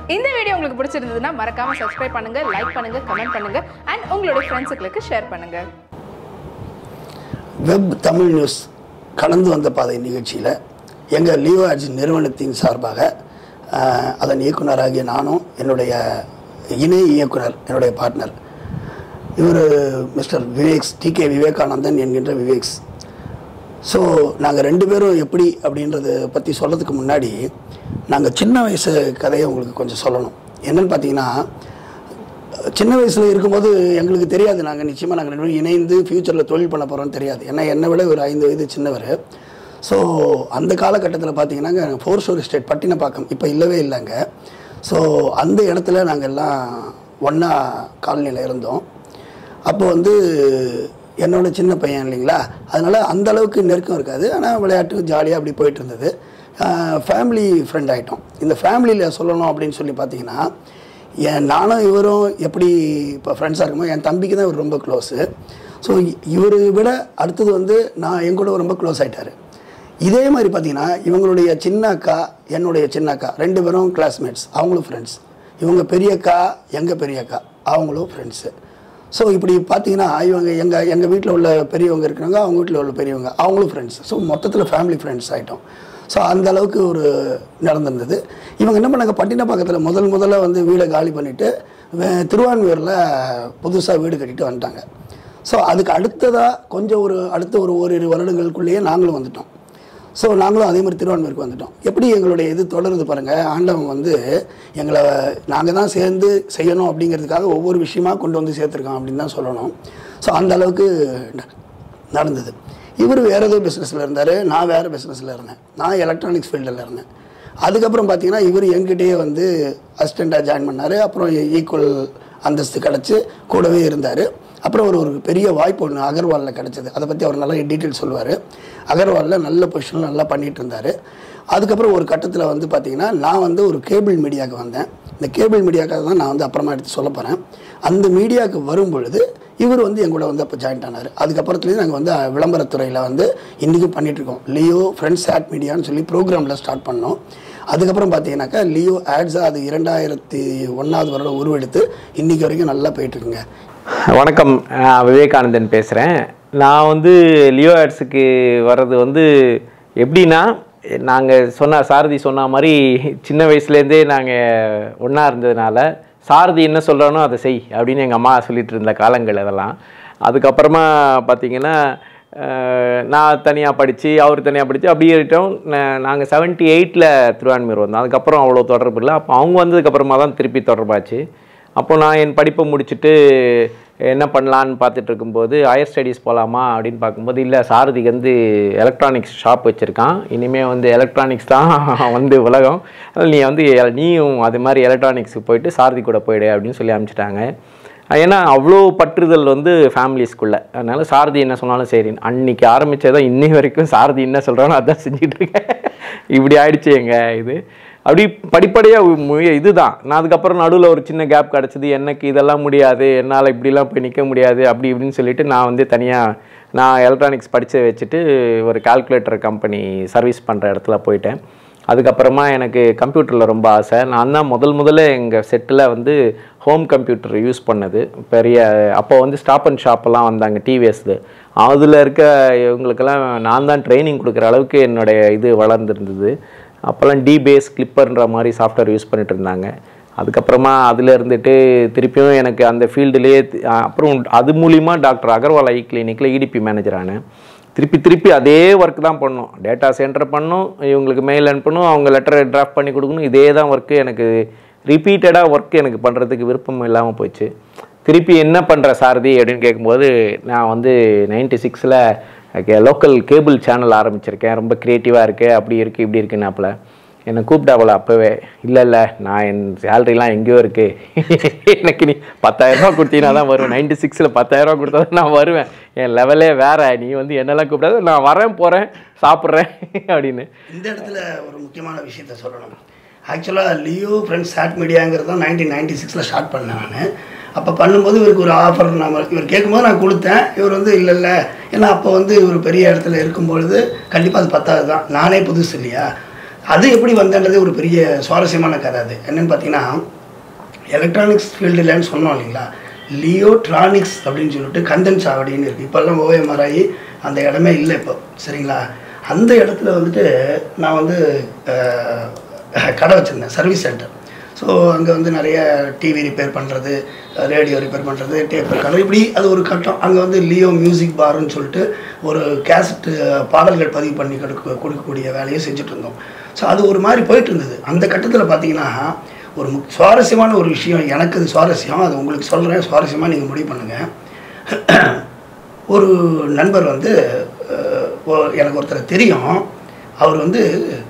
இந்த வீடியோ உங்களுக்கு பிடிச்சிருந்ததுன்னா மறக்காம சப்ஸ்கிரைப் பண்ணுங்க லைக் பண்ணுங்க கமெண்ட் பண்ணுங்க அண்ட் உங்களுடைய ஃப்ரெண்ட்ஸுகளுக்கு ஷேர் பண்ணுங்க வெப் தமிழ் நியூஸ் கடந்து வந்த பாதை நிகழ்ச்சியில் எங்கள் லியோ ஆட்ஸ் நிறுவனத்தின் சார்பாக ஆஹ், அதன் இயக்குனராகிய நானும் என்னுடைய இணை இயக்குனர் என்னுடைய பார்ட்னர் இவர் mister Viveks T K Vivekanandan என்கின்ற விவேக்ஸ் ஸோ நாங்கள் ரெண்டு பேரும் எப்படி அப்படின்றத பற்றி சொல்கிறதுக்கு முன்னாடி நாங்கள் சின்ன வயசு கதையை உங்களுக்கு கொஞ்சம் சொல்லணும் என்னன்னு பார்த்தீங்கன்னா சின்ன வயசில் இருக்கும்போது எங்களுக்கு தெரியாது நாங்கள் நிச்சயமாக நாங்கள் ரெண்டு பேரும் இணைந்து ஃப்யூச்சரில் தொழில் பண்ண போகிறோம்னு தெரியாது ஏன்னா என்னை விட ஒரு ஐந்து வயது சின்னவர் ஸோ அந்த காலகட்டத்தில் பார்த்தீங்கன்னா ஃபோர் ஸ்டோரி ஸ்டேட் பட்டினப்பாக்கம் இப்போ இல்லவே இல்லைங்க ஸோ அந்த இடத்துல நாங்கள் எல்லாம் ஒன்றா காலனியில் இருந்தோம் அப்போ வந்து என்னோட சின்ன பையன் இல்லைங்களா அதனால் அந்த அளவுக்கு நெருக்கம் இருக்காது ஆனால் விளையாட்டு ஜாலியாக அப்படி போயிட்டு இருந்தது ஃபேமிலி ஃப்ரெண்ட் ஆகிட்டோம் இந்த ஃபேமிலியில் சொல்லணும் அப்படின்னு சொல்லி பார்த்தீங்கன்னா என் நானும் இவரும் எப்படி இப்போ ஃப்ரெண்ட்ஸாக இருக்குமோ என் தம்பிக்கு தான் இவர் ரொம்ப க்ளோஸு ஸோ இவர் விட அடுத்தது வந்து நான் என் கூட ரொம்ப க்ளோஸ் ஆகிட்டார் இதே மாதிரி பார்த்தீங்கன்னா இவங்களுடைய சின்ன அக்கா என்னுடைய சின்ன அக்கா ரெண்டு பேரும் கிளாஸ்மேட்ஸ் அவங்களும் ஃப்ரெண்ட்ஸ் இவங்க பெரிய அக்கா எங்கள் பெரிய அக்கா அவங்களும் ஃப்ரெண்ட்ஸு ஸோ இப்படி பார்த்தீங்கன்னா இவங்க எங்கள் எங்கள் வீட்டில் உள்ள பெரியவங்க இருக்கிறவங்க அவங்க வீட்டில் உள்ள பெரியவங்க அவங்களும் ஃப்ரெண்ட்ஸ் ஸோ மொத்தத்தில் ஃபேமிலி ஃப்ரெண்ட்ஸ் ஆகிட்டோம் ஸோ அந்த அளவுக்கு ஒரு நடந்திருந்தது இவங்க என்ன பண்ணாங்க பட்டினப்பாக்கத்தில் முதல் முதல்ல வந்து வீடை காலி பண்ணிவிட்டு திருவான்மையூரில் புதுசாக வீடு கட்டிட்டு வந்துட்டாங்க ஸோ அதுக்கு அடுத்ததாக கொஞ்சம் ஒரு அடுத்த ஒரு ஓரிரு வருடங்களுக்குள்ளேயே நாங்களும் வந்துட்டோம் ஸோ நாங்களும் அதே மாதிரி திருவான்மையூருக்கு வந்துட்டோம் எப்படி எங்களுடைய இது தொடருது பாருங்கள் ஆண்டவன் வந்து எங்களை நாங்கள் தான் சேர்ந்து செய்யணும் அப்படிங்கிறதுக்காக ஒவ்வொரு விஷயமா கொண்டு வந்து சேர்த்துருக்கோம் அப்படின்னு தான் சொல்லணும் ஸோ அந்த அளவுக்கு ந- நடந்தது இவர் வேறு ஏதோ பிஸ்னஸில் இருந்தார் நான் வேறு பிஸ்னஸில் இருந்தேன் நான் எலக்ட்ரானிக்ஸ் ஃபீல்டில் இருந்தேன் அதுக்கப்புறம் பார்த்தீங்கன்னா இவர் என்கிட்டயே வந்து அசிஸ்டண்ட்டாக ஜாயின் பண்ணார் அப்புறம் ஈக்குவல் அந்தஸ்து கிடச்சி கூடவே இருந்தார் அப்புறம் ஒரு ஒரு பெரிய வாய்ப்பு ஒன்று அகர்வாலில் கிடச்சிது அதை பற்றி அவர் நல்லா டீட்டெயில் சொல்லுவார் அகர்வாலில் நல்ல பொசிஷனில் நல்லா பண்ணிகிட்டு இருந்தார் அதுக்கப்புறம் ஒரு கட்டத்தில் வந்து பார்த்தீங்கன்னா நான் வந்து ஒரு கேபிள் மீடியாவுக்கு வந்தேன் இந்த கேபிள் மீடியாக்காக தான் நான் வந்து அப்புறமா எடுத்து சொல்ல போகிறேன் அந்த மீடியாவுக்கு வரும் பொழுது இவர் வந்து என் கூட வந்து அப்போ ஜாயின் ஆனார் அதுக்கப்புறத்துலேருந்து நாங்கள் வந்து அஹ், விளம்பரத்துறையில் வந்து இன்றைக்கும் பண்ணிகிட்ருக்கோம் லியோ ஃப்ரெண்ட்ஸ் ஆட் மீடியான்னு சொல்லி ப்ரோக்ராமில் ஸ்டார்ட் பண்ணோம் அதுக்கப்புறம் பார்த்தீங்கன்னாக்கா லியோ ஆட்ஸாக அது இரண்டாயிரத்தி ஒன்றாவது வருடம் உருவெடுத்து இன்றைக்கி வரைக்கும் நல்லா போயிட்டுருக்குங்க வணக்கம் நான் விவேகானந்தன் பேசுகிறேன் நான் வந்து லியோ ஆட்ஸுக்கு வர்றது வந்து எப்படின்னா நாங்கள் சொன்ன சாரதி சொன்ன மாதிரி சின்ன வயசுலேருந்தே நாங்கள் ஒன்றா இருந்ததுனால சாரதி என்ன சொல்கிறானோ அதை செய் அப்படின்னு எங்கள் அம்மா சொல்லிட்டு இருந்த காலங்கள் அதெல்லாம் அதுக்கப்புறமா பார்த்தீங்கன்னா அஹ், நான் தனியாக படித்து அவர் தனியாக படித்து அப்படியே இருக்கட்டும் நாங்கள் செவன்ட்டி எயிட்டில் திருவான்மையூர் வந்தோம் அதுக்கப்புறம் அவ்வளோ தொடர்பு இல்லை அப்போ அவங்க வந்ததுக்கப்புறமா தான் திருப்பி தொடர்பாச்சு அப்போ நான் என் படிப்பை முடிச்சுட்டு என்ன பண்ணலான்னு பார்த்துட்டு இருக்கும்போது ஹையர் ஸ்டடீஸ் போகலாமா அப்படின்னு பார்க்கும்போது இல்லை சாரதிக்கு வந்து எலக்ட்ரானிக்ஸ் ஷாப் வச்சுருக்கான் இனிமேல் வந்து எலக்ட்ரானிக்ஸ் தான் வந்து உலகம் அதனால நீ வந்து எ- நீயும் அது மாதிரி எலக்ட்ரானிக்ஸுக்கு போயிட்டு சாரதி கூட போயிடு அப்படின்னு சொல்லி அனுப்பிச்சிட்டாங்க ஏன்னா அவ்வளோ பற்றுதல் வந்து ஃபேமிலிஸ்க்குள்ளே அதனால சாரதி என்ன சொன்னாலும் சரி அன்னைக்கு ஆரம்பிச்சதான் இன்னி வரைக்கும் சாரதி என்ன சொல்கிறானோ அதான் செஞ்சுட்டு இருக்கேன் இப்படி ஆயிடுச்சு எங்க இது அப்படி படிப்படியாக இதுதான் நான் அதுக்கப்புறம் நடுவில் ஒரு சின்ன கேப் கிடச்சிது எனக்கு இதெல்லாம் முடியாது என்னால் இப்படிலாம் போய் நிற்க முடியாது அப்படி இப்படின்னு சொல்லிட்டு நான் வந்து தனியாக நான் எலக்ட்ரானிக்ஸ் படித்து வச்சுட்டு ஒரு கால்குலேட்டர் கம்பெனி சர்வீஸ் பண்ணுற இடத்துல போயிட்டேன் அதுக்கப்புறமா எனக்கு கம்ப்யூட்டரில் ரொம்ப ஆசை நான் தான் முதல் முதல்ல எங்கள் செட்டில் வந்து ஹோம் கம்ப்யூட்டர் யூஸ் பண்ணது பெரிய அப்போ வந்து ஸ்டாப் அண்ட் ஷாப்பெல்லாம் வந்தாங்க டிவிஎஸ்து அதில் இருக்க இவங்களுக்கெல்லாம் நான் தான் ட்ரைனிங் கொடுக்குற அளவுக்கு என்னுடைய இது வளர்ந்துருந்தது அப்போல்லாம் டி பேஸ் கிளிப்பர்ன்ற மாதிரி சாஃப்ட்வேர் யூஸ் பண்ணிட்டு இருந்தாங்க அதுக்கப்புறமா அதில் இருந்துட்டு திருப்பியும் எனக்கு அந்த ஃபீல்டுலேயே அப்புறம் அது மூலிமா டாக்டர் அகர்வால் ஐ கிளினிக்கில் இடிபி மேனேஜர் ஆனேன் திருப்பி திருப்பி அதே ஒர்க் தான் பண்ணணும் டேட்டா சென்டர் பண்ணணும் இவங்களுக்கு மெயில் அனுப்பணும் அவங்க லெட்டரை டிராஃப்ட் பண்ணி கொடுக்கணும் இதே தான் ஒர்க்கு எனக்கு ரிப்பீட்டடாக ஒர்க் எனக்கு பண்ணுறதுக்கு விருப்பம் இல்லாமல் போச்சு திருப்பி என்ன பண்ணுற சாரதி அப்படின்னு கேட்கும்போது நான் வந்து நைன்டி சிக்ஸில் லோக்கல் கேபிள் சேனல் ஆரம்பிச்சிருக்கேன் ரொம்ப க்ரியேட்டிவாக இருக்குது அப்படி இருக்குது இப்படி இருக்குன்னாப்புல என்னை கூப்பிட்டாப்புல அப்போவே இல்லை இல்லை நான் என் சேலரிலாம் எங்கேயோ இருக்குது எனக்கு நீ பத்தாயிரரூபா கொடுத்தீங்கன்னா தான் வருவேன் நைன்டி சிக்ஸில் பத்தாயிரரூபா கொடுத்தா தான் நான் வருவேன் என் லெவலே வேற நீ வந்து என்னெல்லாம் கூப்பிடாத நான் வரேன் போகிறேன் சாப்பிட்றேன் அப்படின்னு இந்த இடத்துல ஒரு முக்கியமான விஷயத்த சொல்லணும் ஆக்சுவலாக லியோ ஃப்ரெண்ட்ஸ் சாட் மீடியாங்கிறது தான் நைன்டீன் நைன்டி சிக்ஸில் ஸ்டார்ட் பண்ணேன் நான் அப்போ பண்ணும்போது இவருக்கு ஒரு ஆஃபர் நான் இவர் கேட்கும்போது நான் கொடுத்தேன் இவர் வந்து இல்லை இல்லை ஏன்னா அப்போ வந்து இவர் பெரிய இடத்துல இருக்கும்பொழுது கண்டிப்பாக அது பத்தாது தான் நானே புதுசு இல்லையா அது எப்படி வந்தன்றது ஒரு பெரிய சுவாரஸ்யமான கதை அது என்னன்னு பார்த்தீங்கன்னா எலக்ட்ரானிக்ஸ் ஃபீல்டுலன்னு சொன்னோம் இல்லைங்களா லியோட்ரானிக்ஸ் அப்படின்னு சொல்லிட்டு கந்தன் சாவடின்னு இருக்குது இப்போல்லாம் ஓஎம்ஆர் ஆகி அந்த இடமே இல்லை இப்போ சரிங்களா அந்த இடத்துல வந்துட்டு நான் வந்து அஹ், கடை வச்சுருந்தேன் சர்வீஸ் சென்டர் ஸோ அங்கே வந்து நிறைய டிவி ரிப்பேர் பண்ணுறது ரேடியோ ரிப்பேர் பண்ணுறது டேப் ரெக்கார்டர் இப்படி அது ஒரு கட்டம் அங்கே வந்து லியோ மியூசிக் பார்னு சொல்லிட்டு ஒரு கேசட்டு பாடல்கள் பதிவு பண்ணி கொடுக்க கொடுக்கக்கூடிய வேலையை செஞ்சுட்டு இருந்தோம் ஸோ அது ஒரு மாதிரி போயிட்டு இருந்தது அந்த கட்டத்தில் பார்த்தீங்கன்னா ஒரு முக் சுவாரஸ்யமான ஒரு விஷயம் எனக்கு அது சுவாரஸ்யம் அது உங்களுக்கு சொல்கிறேன் சுவாரஸ்யமாக நீங்கள் முடிவு பண்ணுங்கள் ஒரு நண்பர் வந்து அஹ், ஒ- எனக்கு ஒருத்தர் தெரியும் அவர் வந்து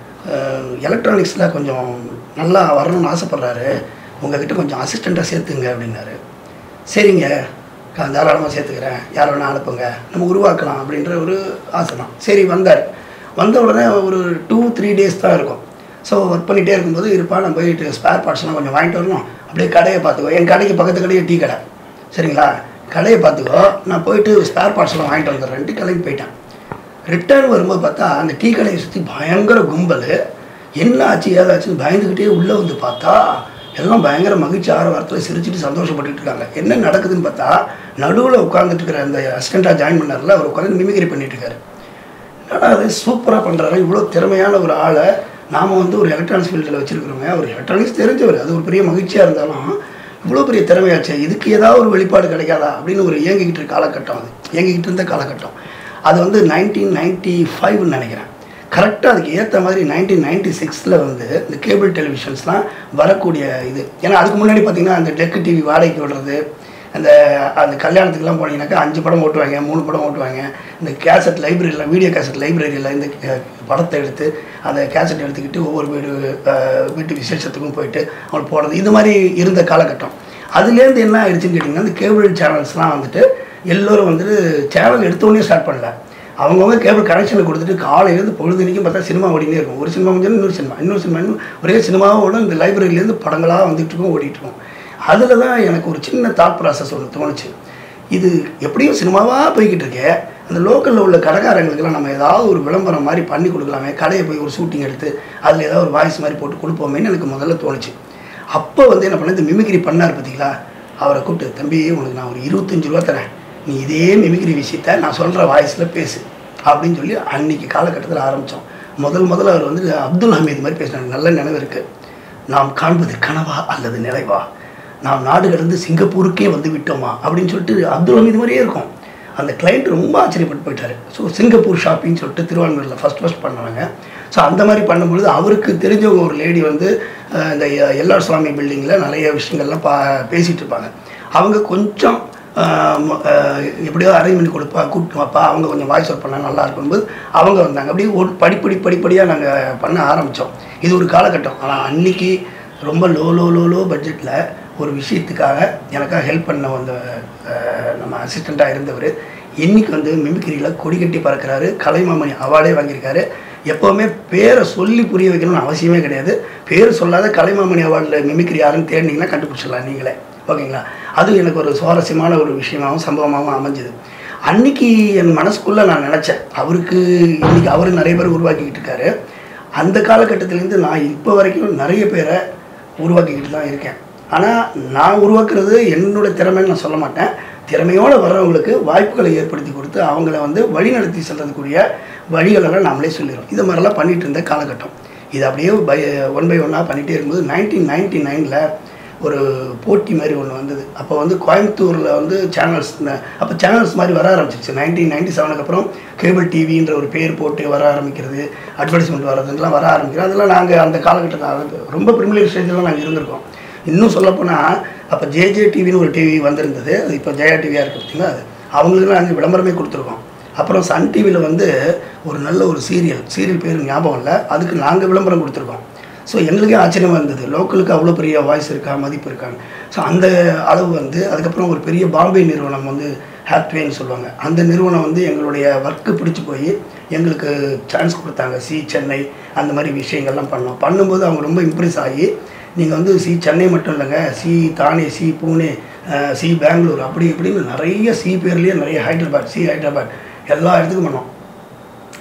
எலக்ட்ரானிக்ஸில் கொஞ்சம் நல்லா வரணும்னு ஆசைப்பட்றாரு உங்ககிட்ட கொஞ்சம் அசிஸ்டண்ட்டாக சேர்த்துங்க அப்படின்னாரு சரிங்க நான் தாராளமாக சேர்த்துக்கிறேன் யார் வேணால் அனுப்புங்க நம்ம உருவாக்கலாம் அப்படின்ற ஒரு ஆசை தான் சரி வந்தார் வந்த உடனே ஒரு டூ த்ரீ டேஸ் தான் இருக்கும் ஸோ ஒர்க் பண்ணிகிட்டே இருக்கும்போது இருப்பா நான் போயிட்டு ஸ்பேர் பார்ட்ஸ்லாம் கொஞ்சம் வாங்கிட்டு வரணும் அப்படியே கடையை பார்த்துக்கோ என் கடைக்கு பக்கத்து கடையே டீ கடை சரிங்களா கடையை பார்த்துக்கோ நான் போயிட்டு ஸ்பேர் பார்ட்ஸ்லாம் வாங்கிட்டு வந்துடுறேன்ட்டு கிளம்பி போயிட்டேன் ரிட்டர்ன் வரும்போது பார்த்தா அந்த டீ கடையை சுற்றி பயங்கர கும்பல் என்ன ஆச்சு ஏதாச்சுன்னு பயந்துக்கிட்டே உள்ளே வந்து பார்த்தா எல்லாம் பயங்கர மகிழ்ச்சி ஆற வாரத்தில் சிரிச்சிட்டு சந்தோஷப்பட்டுட்டு இருக்காங்க என்ன நடக்குதுன்னு பார்த்தா நடுவில் உட்காந்துட்டு இருக்கிற அந்த அசிஸ்டண்ட்டாக ஜாயின் பண்ணார்ல அவர் உட்காந்து மிமிக்ரி பண்ணிட்டு இருக்காரு என்னடா அது சூப்பராக பண்ணுறாரு இவ்வளோ திறமையான ஒரு ஆளை நாம் வந்து ஒரு எலக்ட்ரானிக்ஸ் ஃபீல்டில் வச்சுருக்கிறோங்க அவர் எலக்ட்ரானிக்ஸ் தெரிஞ்சவர் அது ஒரு பெரிய மகிழ்ச்சியாக இருந்தாலும் இவ்வளோ பெரிய திறமையாச்சு இதுக்கு ஏதாவது ஒரு வெளிப்பாடு கிடைக்காதா அப்படின்னு ஒரு இயங்கிக்கிட்டு இருக்க காலகட்டம் அது இயங்கிக்கிட்டு இருந்த காலகட்டம் அது வந்து நைன்டீன் நைன்ட்டி ஃபைவ்னு நினைக்கிறேன் கரெக்டாக அதுக்கு ஏற்ற மாதிரி நைன்டீன் நைன்ட்டி சிக்ஸில் வந்து இந்த கேபிள் டெலிவிஷன்ஸ்லாம் வரக்கூடிய இது ஏன்னா அதுக்கு முன்னாடி பார்த்தீங்கன்னா அந்த டெக்கு டிவி வாடகைக்கு விடுறது அந்த அந்த கல்யாணத்துக்குலாம் போனீங்கன்னாக்கா அஞ்சு படம் ஓட்டுவாங்க மூணு படம் ஓட்டுவாங்க இந்த கேசட் லைப்ரரியில் வீடியோ கேசட் லைப்ரரியில் இந்த அஹ், படத்தை எடுத்து அந்த கேசட் எடுத்துக்கிட்டு ஒவ்வொரு வீடு அஹ், வீட்டு விசேஷத்துக்கும் போயிட்டு அவங்க போடுறது இது மாதிரி இருந்த காலகட்டம் அதுலேருந்து என்ன ஆயிடுச்சுன்னு கேட்டிங்கன்னா இந்த கேபிள் சேனல்ஸ்லாம் வந்துட்டு எல்லோரும் வந்துட்டு சேனல் எடுத்தோடனே ஸ்டார்ட் பண்ணல அவங்கவுங்க கேபிள் கனெக்ஷனை கொடுத்துட்டு காலையிலேருந்து பொழுதுனைக்கும் பார்த்தா சினிமா ஓடினே இருக்கும் ஒரு சினிமா முடிஞ்சாலும் இன்னொரு சினிமா இன்னொரு சினிமா இன்னும் ஒரே சினிமாவோட இந்த லைப்ரரியிலேருந்து படங்களாக வந்துட்டு இருக்கும் ஓடிட்டு இருக்கும் அதில் தான் எனக்கு ஒரு சின்ன தாட் ப்ராசஸ் ஒன்று தோணுச்சு இது எப்படியும் சினிமாவாக போய்கிட்டு இருக்கே அந்த லோக்கலில் உள்ள கடைக்காரங்களுக்கெல்லாம் நம்ம ஏதாவது ஒரு விளம்பரம் மாதிரி பண்ணி கொடுக்கலாமே கடையை போய் ஒரு ஷூட்டிங் எடுத்து அதில் ஏதாவது ஒரு வாய்ஸ் மாதிரி போட்டு கொடுப்போமேன்னு எனக்கு முதல்ல தோணுச்சு அப்போ வந்து என்ன பண்ண இந்த மிமிக்ரி பண்ணார் பார்த்தீங்களா அவரை கூப்பிட்டு தம்பி உனக்கு நான் ஒரு இருபத்தஞ்சு ரூபா தரேன் நீ இதே மிமிக்ரி விஷயத்த நான் சொல்கிற வாய்ஸில் பேசு அப்படின்னு சொல்லி அன்னைக்கு காலகட்டத்தில் ஆரம்பித்தோம் முதல் முதல்ல அவர் வந்து அப்துல் ஹமீது மாதிரி பேசினாங்க நல்ல நினைவு இருக்குது நாம் காண்பது கனவா அல்லது நிலைவா நாம் நாடு கடந்து சிங்கப்பூருக்கே வந்து விட்டோமா அப்படின்னு சொல்லிட்டு அப்துல் ஹமீது மாதிரியே இருக்கும் அந்த கிளைண்ட் ரொம்ப ஆச்சரியப்பட்டு போயிட்டாரு ஸோ சிங்கப்பூர் ஷாப்பிங் சொல்லிட்டு திருவான்மூரில் ஃபஸ்ட் ஃபஸ்ட் பண்ணாங்க ஸோ அந்த மாதிரி பண்ணும்பொழுது அவருக்கு தெரிஞ்சவங்க ஒரு லேடி வந்து அஹ், இந்த எல்ஆர் சுவாமி பில்டிங்கில் நிறைய விஷயங்கள்லாம் பா பேசிகிட்டு இருப்பாங்க அவங்க கொஞ்சம் ஆஹ் ம- ஆஹ் எப்படியோ அரேஞ்ச் பண்ணி கொடுப்பா கூப்பிட்டு வாப்பா அவங்க கொஞ்சம் வாய்ஸ் ஒர்க் பண்ணால் நல்லா இருக்கும்போது அவங்க வந்தாங்க அப்படியே ஒரு படிப்படி படிப்படியாக நாங்கள் பண்ண ஆரம்பித்தோம் இது ஒரு காலகட்டம் ஆனால் அன்னைக்கு ரொம்ப லோ லோ லோ லோ பட்ஜெட்டில் ஒரு விஷயத்துக்காக எனக்காக ஹெல்ப் பண்ண வந்த ஆஹ் நம்ம அசிஸ்டண்ட்டாக இருந்தவர் இன்னைக்கு வந்து மிமிக்ரியில் கொடி கட்டி பறக்கிறாரு கலைமாமணி அவார்டே வாங்கியிருக்காரு எப்போவுமே பேரை சொல்லி புரிய வைக்கணும்னு அவசியமே கிடையாது பேர் சொல்லாத கலைமாமணி அவார்டில் மிமிக்ரி யாருன்னு தேடினீங்கன்னா கண்டுபிடிச்சிடலாம் நீங்களே ஓகேங்களா அது எனக்கு ஒரு சுவாரஸ்யமான ஒரு விஷயமாகவும் சம்பவமாகவும் அமைஞ்சது அன்னைக்கு என் மனசுக்குள்ளே நான் நினச்சேன் அவருக்கு இன்னைக்கு அவர் நிறைய பேர் உருவாக்கிக்கிட்டு இருக்காரு அந்த காலகட்டத்திலேருந்து நான் இப்போ வரைக்கும் நிறைய பேரை உருவாக்கிக்கிட்டு தான் இருக்கேன் ஆனால் நான் உருவாக்குறது என்னோட திறமைன்னு நான் சொல்ல மாட்டேன் திறமையோடு வர்றவங்களுக்கு வாய்ப்புகளை ஏற்படுத்தி கொடுத்து அவங்கள வந்து வழிநடத்தி செல்றதுக்குரிய வழிகளெல்லாம் நாமளே சொல்லிடுறோம் இது மாதிரிலாம் பண்ணிட்டு இருந்த காலகட்டம் இது அப்படியே பை ஒன் பை ஒன்னாக பண்ணிகிட்டே இருக்கும்போது நைன்டீன் நைன்டி நைனில் ஒரு போட்டி மாதிரி ஒன்று வந்தது அப்போ வந்து கோயம்புத்தூரில் வந்து சேனல்ஸ் அப்போ சேனல்ஸ் மாதிரி வர ஆரம்பிச்சிருச்சு நைன்டீன் நைன்டி செவனுக்கு அப்புறம் கேபிள் டிவின்ற ஒரு பேர் போட்டு வர ஆரம்பிக்கிறது அட்வர்டைஸ்மெண்ட் வர்றதுலாம் வர ஆரம்பிக்கிறது அதெல்லாம் நாங்கள் அந்த காலகட்டத்தில் ரொம்ப ப்ரிமிலியர் ஸ்டேஜில் நாங்கள் இருந்திருக்கோம் இன்னும் சொல்லப்போனால் அப்போ ஜேஜே டிவின்னு ஒரு டிவி வந்திருந்தது அது இப்போ ஜெயா டிவியாக இருக்குது பார்த்தீங்களா அது அவங்களுக்கு நாங்கள் விளம்பரமே கொடுத்துருக்கோம் அப்புறம் சன் டிவியில் வந்து ஒரு நல்ல ஒரு சீரியல் சீரியல் பேர் ஞாபகம் இல்லை அதுக்கு நாங்கள் விளம்பரம் கொடுத்துருக்கோம் ஸோ எங்களுக்கே ஆச்சரியமாக இருந்தது லோக்கலுக்கு அவ்வளோ பெரிய வாய்ஸ் இருக்கா மதிப்பு இருக்கான்னு ஸோ அந்த அளவு வந்து அதுக்கப்புறம் ஒரு பெரிய பாம்பே நிறுவனம் வந்து ஹாப்ட்வேன்னு சொல்லுவாங்க அந்த நிறுவனம் வந்து எங்களுடைய ஒர்க்கு பிடிச்சி போய் எங்களுக்கு சான்ஸ் கொடுத்தாங்க சி சென்னை அந்த மாதிரி விஷயங்கள்லாம் பண்ணோம் பண்ணும்போது அவங்க ரொம்ப இம்ப்ரெஸ் ஆகி நீங்கள் வந்து சி சென்னை மட்டும் இல்லைங்க சி தானே சி பூனே அஹ், சி பெங்களூர் அப்படி இப்படின்னு நிறைய சி பேர்லேயே நிறைய ஹைதராபாத் சி ஹைதராபாத் எல்லா இடத்துக்கும் பண்ணோம்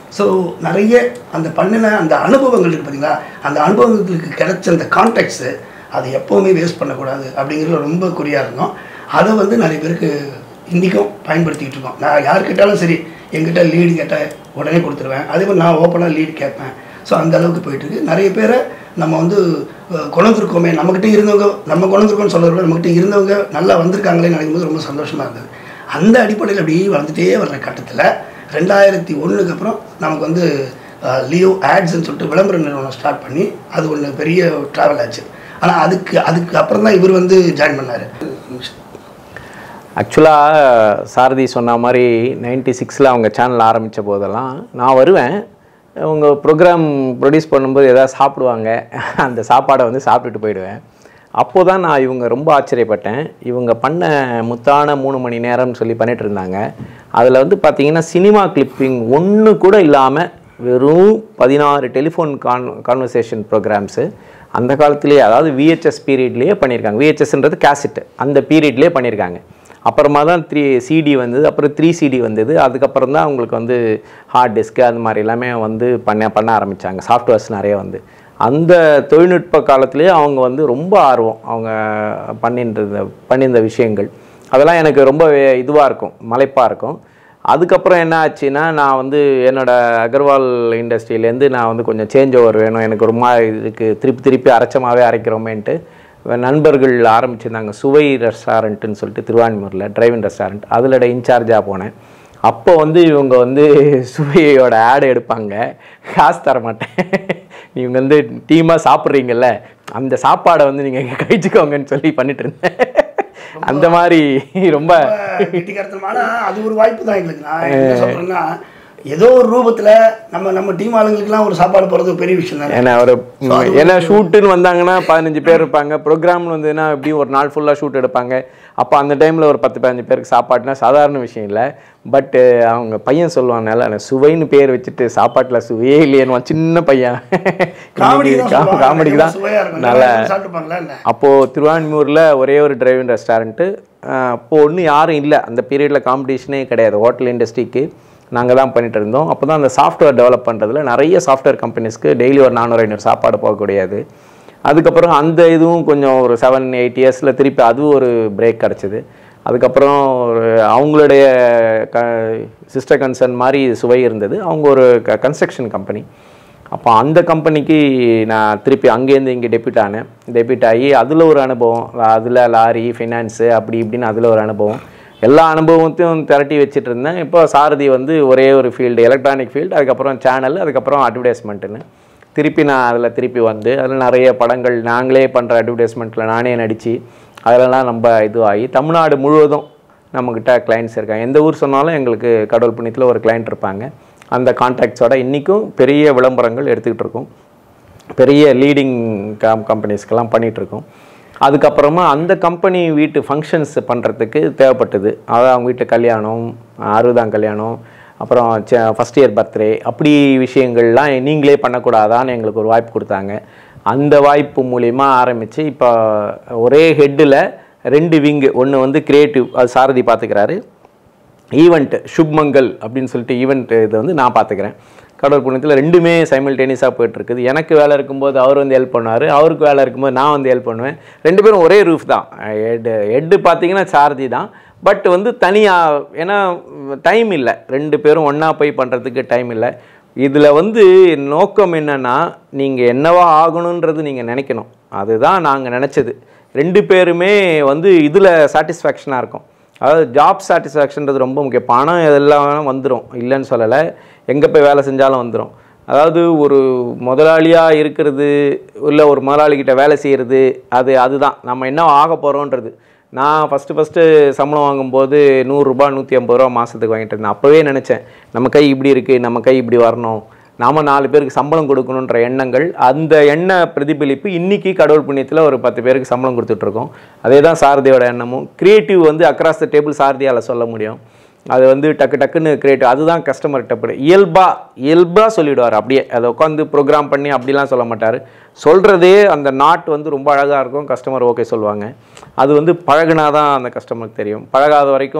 ஸோ நிறைய அந்த பண்ணின அந்த அனுபவங்கள் இருக்கு பார்த்தீங்களா அந்த அனுபவங்களுக்கு கிடைச்ச அந்த கான்டெக்ட்ஸு அது எப்போவுமே வேஸ்ட் பண்ணக்கூடாது அப்படிங்கிறதுல ரொம்ப குறியாக இருந்தோம் அதை வந்து நிறைய பேருக்கு இன்றைக்கும் பயன்படுத்திக்கிட்டு இருக்கோம் நான் யார் கேட்டாலும் சரி என்கிட்ட லீடு கேட்டால் உடனே கொடுத்துருவேன் அதே மாதிரி நான் ஓப்பனாக லீடு கேட்பேன் ஸோ அந்த அளவுக்கு போயிட்டு இருக்கு நிறைய பேரை நம்ம வந்து அஹ், குணந்திருக்கோமே நம்மக்கிட்ட இருந்தவங்க நம்ம குணந்திருக்கோம்னு சொல்கிறத விட நம்மக்கிட்ட இருந்தவங்க நல்லா வந்திருக்காங்களே நினைக்கும் போது ரொம்ப சந்தோஷமாக இருந்தது அந்த அடிப்படையில் அப்படியே வளர்ந்துட்டே வர்ற கட்டத்தில் ரெண்டாயிரத்தி ஒன்றுக்கு அப்புறம் நமக்கு வந்து அஹ், லியோ ஆட்ஸ்ன்னு சொல்லிட்டு விளம்பர நிறுவனம் ஸ்டார்ட் பண்ணி அது ஒன்று பெரிய ட்ராவல் ஆச்சு ஆனால் அதுக்கு அதுக்கு அப்புறம் தான் இவர் வந்து ஜாயின் பண்ணார் ஆக்சுவலாக சாரதி சொன்ன மாதிரி நைன்டி சிக்ஸில் அவங்க சேனல் ஆரம்பித்த போதெல்லாம் நான் வருவேன் அவங்க ப்ரோக்ராம் ப்ரொடியூஸ் பண்ணும்போது எதாவது சாப்பிடுவாங்க அந்த சாப்பாடை வந்து சாப்பிட்டுட்டு போயிடுவேன் அப்போ தான் நான் இவங்க ரொம்ப ஆச்சரியப்பட்டேன் இவங்க பண்ண முத்தான மூணு மணி நேரம்னு சொல்லி பண்ணிட்டு இருந்தாங்க அதில் வந்து பார்த்தீங்கன்னா சினிமா கிளிப்பிங் ஒன்று கூட இல்லாமல் வெறும் பதினாறு டெலிஃபோன் கான் கான்வர்சேஷன் ப்ரோக்ராம்ஸு அந்த காலத்துலேயே அதாவது விஹெச்எஸ் பீரியட்லேயே பண்ணியிருக்காங்க விஹெச்எஸ்ன்றது கேசட்டு அந்த பீரியட்லேயே பண்ணியிருக்காங்க அப்புறமா தான் த்ரீ சிடி வந்தது அப்புறம் த்ரீ சிடி வந்தது அதுக்கப்புறம் தான் உங்களுக்கு வந்து ஹார்ட் டிஸ்க்கு அந்த மாதிரி எல்லாமே வந்து பண்ண பண்ண ஆரம்பித்தாங்க சாஃப்ட்வேர்ஸ் நிறைய வந்து அந்த தொழில்நுட்ப காலத்திலேயே அவங்க வந்து ரொம்ப ஆர்வம் அவங்க பண்ணின்றது பண்ணியிருந்த விஷயங்கள் அதெல்லாம் எனக்கு ரொம்ப இதுவாக இருக்கும் மலைப்பாக இருக்கும் அதுக்கப்புறம் என்ன ஆச்சுன்னா நான் வந்து என்னோட அகர்வால் இண்டஸ்ட்ரியிலேருந்து நான் வந்து கொஞ்சம் சேஞ்ச் ஓவர் வேணும் எனக்கு ரொம்ப இதுக்கு திருப்பி திருப்பி அரைச்சமாகவே அரைக்கிறோமேன்ட்டு நண்பர்கள் ஆரம்பிச்சிருந்தாங்க சுவை ரெஸ்டாரண்ட்டுன்னு சொல்லிட்டு திருவான்மூரில் டிரைவிங் ரெஸ்டாரண்ட் அதில் இன்சார்ஜாக போனேன் அப்போ வந்து இவங்க வந்து சுவையோட ஆடு எடுப்பாங்க காசு தர மாட்டேன் இவங்க வந்து டீமாக சாப்பிட்றீங்கல்ல அந்த சாப்பாடை வந்து நீங்கள் கழிச்சுக்கோங்கன்னு சொல்லி பண்ணிட்டு இருந்தேன் அந்த மாதிரி ரொம்ப கெட்டிக்காரத்தனமான அது ஒரு வாய்ப்பு தான் எங்களுக்கு நான் என்ன சொல்கிறேன்னா ஏதோ ஒரு ரூபத்தில் நம்ம நம்ம டீம் ஆளுங்களுக்குலாம் ஒரு சாப்பாடு போகிறது பெரிய விஷயம் தானே ஏன்னா ஒரு ஏன்னா ஷூட்டுன்னு வந்தாங்கன்னா பதினஞ்சு பேர் இருப்பாங்க ப்ரோக்ராம்னு வந்ததுன்னா எப்படியும் ஒரு நாள் ஃபுல்லாக ஷூட் எடுப்பாங்க அப்போ அந்த டைமில் ஒரு பத்து பதினஞ்சு பேருக்கு சாப்பாடுனா சாதாரண விஷயம் இல்லை பட்டு அவங்க பையன் சொல்லுவாங்கனால அந்த சுவைன்னு பேர் வச்சுட்டு சாப்பாட்டில் சுவையே இல்லையேன்னு சின்ன பையன் காமெடி தான் காமெடிக்கு தான் சுவையாக இருக்கும் நல்ல நல்லா சாப்பிட்டுப்பாங்களா என்ன அப்போது திருவான்மூரில் ஒரே ஒரு டிரைவிங் ரெஸ்டாரண்ட்டு அப்போது ஒன்றும் யாரும் இல்லை அந்த பீரியடில் காம்படிஷனே கிடையாது ஹோட்டல் இண்டஸ்ட்ரிக்கு நாங்கள் தான் பண்ணிட்டு இருந்தோம் அப்போ தான் அந்த சாஃப்ட்வேர் டெவலப் பண்ணுறதுல நிறைய சாஃப்ட்வேர் கம்பெனிஸ்க்கு டெய்லி ஒரு நானூறு ஐநூறு சாப்பாடு போகக்கூடியது அதுக்கப்புறம் அந்த இதுவும் கொஞ்சம் ஒரு செவன் எயிட் இயர்ஸில் திருப்பி அதுவும் ஒரு பிரேக் கிடச்சிது அதுக்கப்புறம் ஒரு அவங்களுடைய க சிஸ்டர் கன்சர்ன் மாதிரி சுவை இருந்தது அவங்க ஒரு க கன்ஸ்ட்ரக்ஷன் கம்பெனி அப்போ அந்த கம்பெனிக்கு நான் திருப்பி அங்கேருந்து இங்கே டெபியூட் ஆனேன் டெபியூட் ஆகி அதில் ஒரு அனுபவம் அதில் லாரி ஃபினான்ஸு அப்படி இப்படின்னு அதில் ஒரு அனுபவம் எல்லா அனுபவத்தையும் திரட்டி வச்சுட்டு இருந்தேன் இப்போ சாரதி வந்து ஒரே ஒரு ஃபீல்டு எலக்ட்ரானிக் ஃபீல்டு அதுக்கப்புறம் சேனல் அதுக்கப்புறம் அட்வர்டைஸ்மெண்ட்டுன்னு திருப்பி நான் அதில் திருப்பி வந்து அதில் நிறைய படங்கள் நாங்களே பண்ணுற அட்வர்டைஸ்மெண்ட்டில் நானே நடித்து அதிலலாம் நம்ம இதுவாகி தமிழ்நாடு முழுவதும் நம்மக்கிட்ட கிளைண்ட்ஸ் இருக்காங்க எந்த ஊர் சொன்னாலும் எங்களுக்கு கடவுள் புண்ணியத்தில் ஒரு கிளைண்ட் இருப்பாங்க அந்த கான்டாக்ட்ஸோட இன்றைக்கும் பெரிய விளம்பரங்கள் எடுத்துக்கிட்டு இருக்கோம் பெரிய லீடிங் கம் கம்பெனிஸ்க்கெல்லாம் பண்ணிகிட்ருக்கோம் அதுக்கப்புறமா அந்த கம்பெனி வீட்டு ஃபங்க்ஷன்ஸ் பண்ணுறதுக்கு தேவைப்பட்டது அதாவது அவங்க வீட்டு கல்யாணம் அறுபதாம் கல்யாணம் அப்புறம் ஃபஸ்ட் இயர் பர்த்டே அப்படி விஷயங்கள்லாம் நீங்களே பண்ணக்கூடாதான்னு எங்களுக்கு ஒரு வாய்ப்பு கொடுத்தாங்க அந்த வாய்ப்பு மூலிமா ஆரம்பித்து இப்போ ஒரே ஹெட்டில் ரெண்டு விங்கு ஒன்று வந்து கிரியேட்டிவ் அது சாரதி பார்த்துக்கிறாரு ஈவெண்ட் சுப்மங்கல் அப்படின்னு சொல்லிட்டு ஈவெண்ட் இதை வந்து நான் பார்த்துக்கிறேன் கடவுள் புண்ணியத்தில் ரெண்டுமே சைமல்டேனியஸாக போயிட்டுருக்குது எனக்கு வேலை இருக்கும்போது அவர் வந்து ஹெல்ப் பண்ணுவார் அவருக்கு வேலை இருக்கும்போது நான் வந்து ஹெல்ப் பண்ணுவேன் ரெண்டு பேரும் ஒரே ரூஃப் தான் ஹெட்டு ஹெட்டு பார்த்தீங்கன்னா சாரதி தான் பட் வந்து தனியாக ஏன்னா டைம் இல்லை ரெண்டு பேரும் ஒன்றா போய் பண்ணுறதுக்கு டைம் இல்லை இதில் வந்து நோக்கம் என்னென்னா நீங்கள் என்னவா ஆகணுன்றது நீங்கள் நினைக்கணும் அதுதான் நாங்கள் நினச்சது ரெண்டு பேருமே வந்து இதில் சாட்டிஸ்ஃபேக்ஷனாக இருக்கும் அதாவது ஜாப் சாட்டிஸ்ஃபேக்ஷன்றது ரொம்ப முக்கியம் பணம் எல்லாம் வந்துடும் இல்லைன்னு சொல்லலை எங்கே போய் வேலை செஞ்சாலும் வந்துடும் அதாவது ஒரு முதலாளியாக இருக்கிறது இல்லை ஒரு முதலாளிகிட்ட வேலை செய்கிறது அது அதுதான் நம்ம என்ன ஆக போகிறோன்றது நான் ஃபஸ்ட்டு ஃபஸ்ட்டு சம்பளம் வாங்கும்போது நூறுரூபா நூற்றி ஐம்பது ரூபா மாதத்துக்கு வாங்கிட்டு இருந்தேன் அப்போவே நினச்சேன் நம்ம கை இப்படி இருக்குது நம்ம கை இப்படி வரணும் நாம நாலு பேருக்கு சம்பளம் கொடுக்கணுன்ற எண்ணங்கள் அந்த எண்ண பிரதிபலிப்பு இன்னைக்கு கடவுள் புண்ணியத்தில் ஒரு பத்து பேருக்கு சம்பளம் கொடுத்துட்ருக்கோம் அதே தான் சாரதியோட எண்ணமும் கிரியேட்டிவ் வந்து அக்ராஸ் த டேபிள் சாரதியால் சொல்ல முடியும் அது வந்து டக்கு டக்குன்னு கிரியேட்டிவ் அதுதான் கஸ்டமர் டப்பு இயல்பாக இயல்பாக சொல்லிவிடுவார் அப்படியே அதை உட்காந்து ப்ரோக்ராம் பண்ணி அப்படிலாம் சொல்ல மாட்டார் சொல்கிறதே அந்த நாட் வந்து ரொம்ப அழகாக இருக்கும் கஸ்டமர் ஓகே சொல்லுவாங்க அது வந்து பழகுனா தான் அந்த கஸ்டமருக்கு தெரியும் பழகாத வரைக்கும்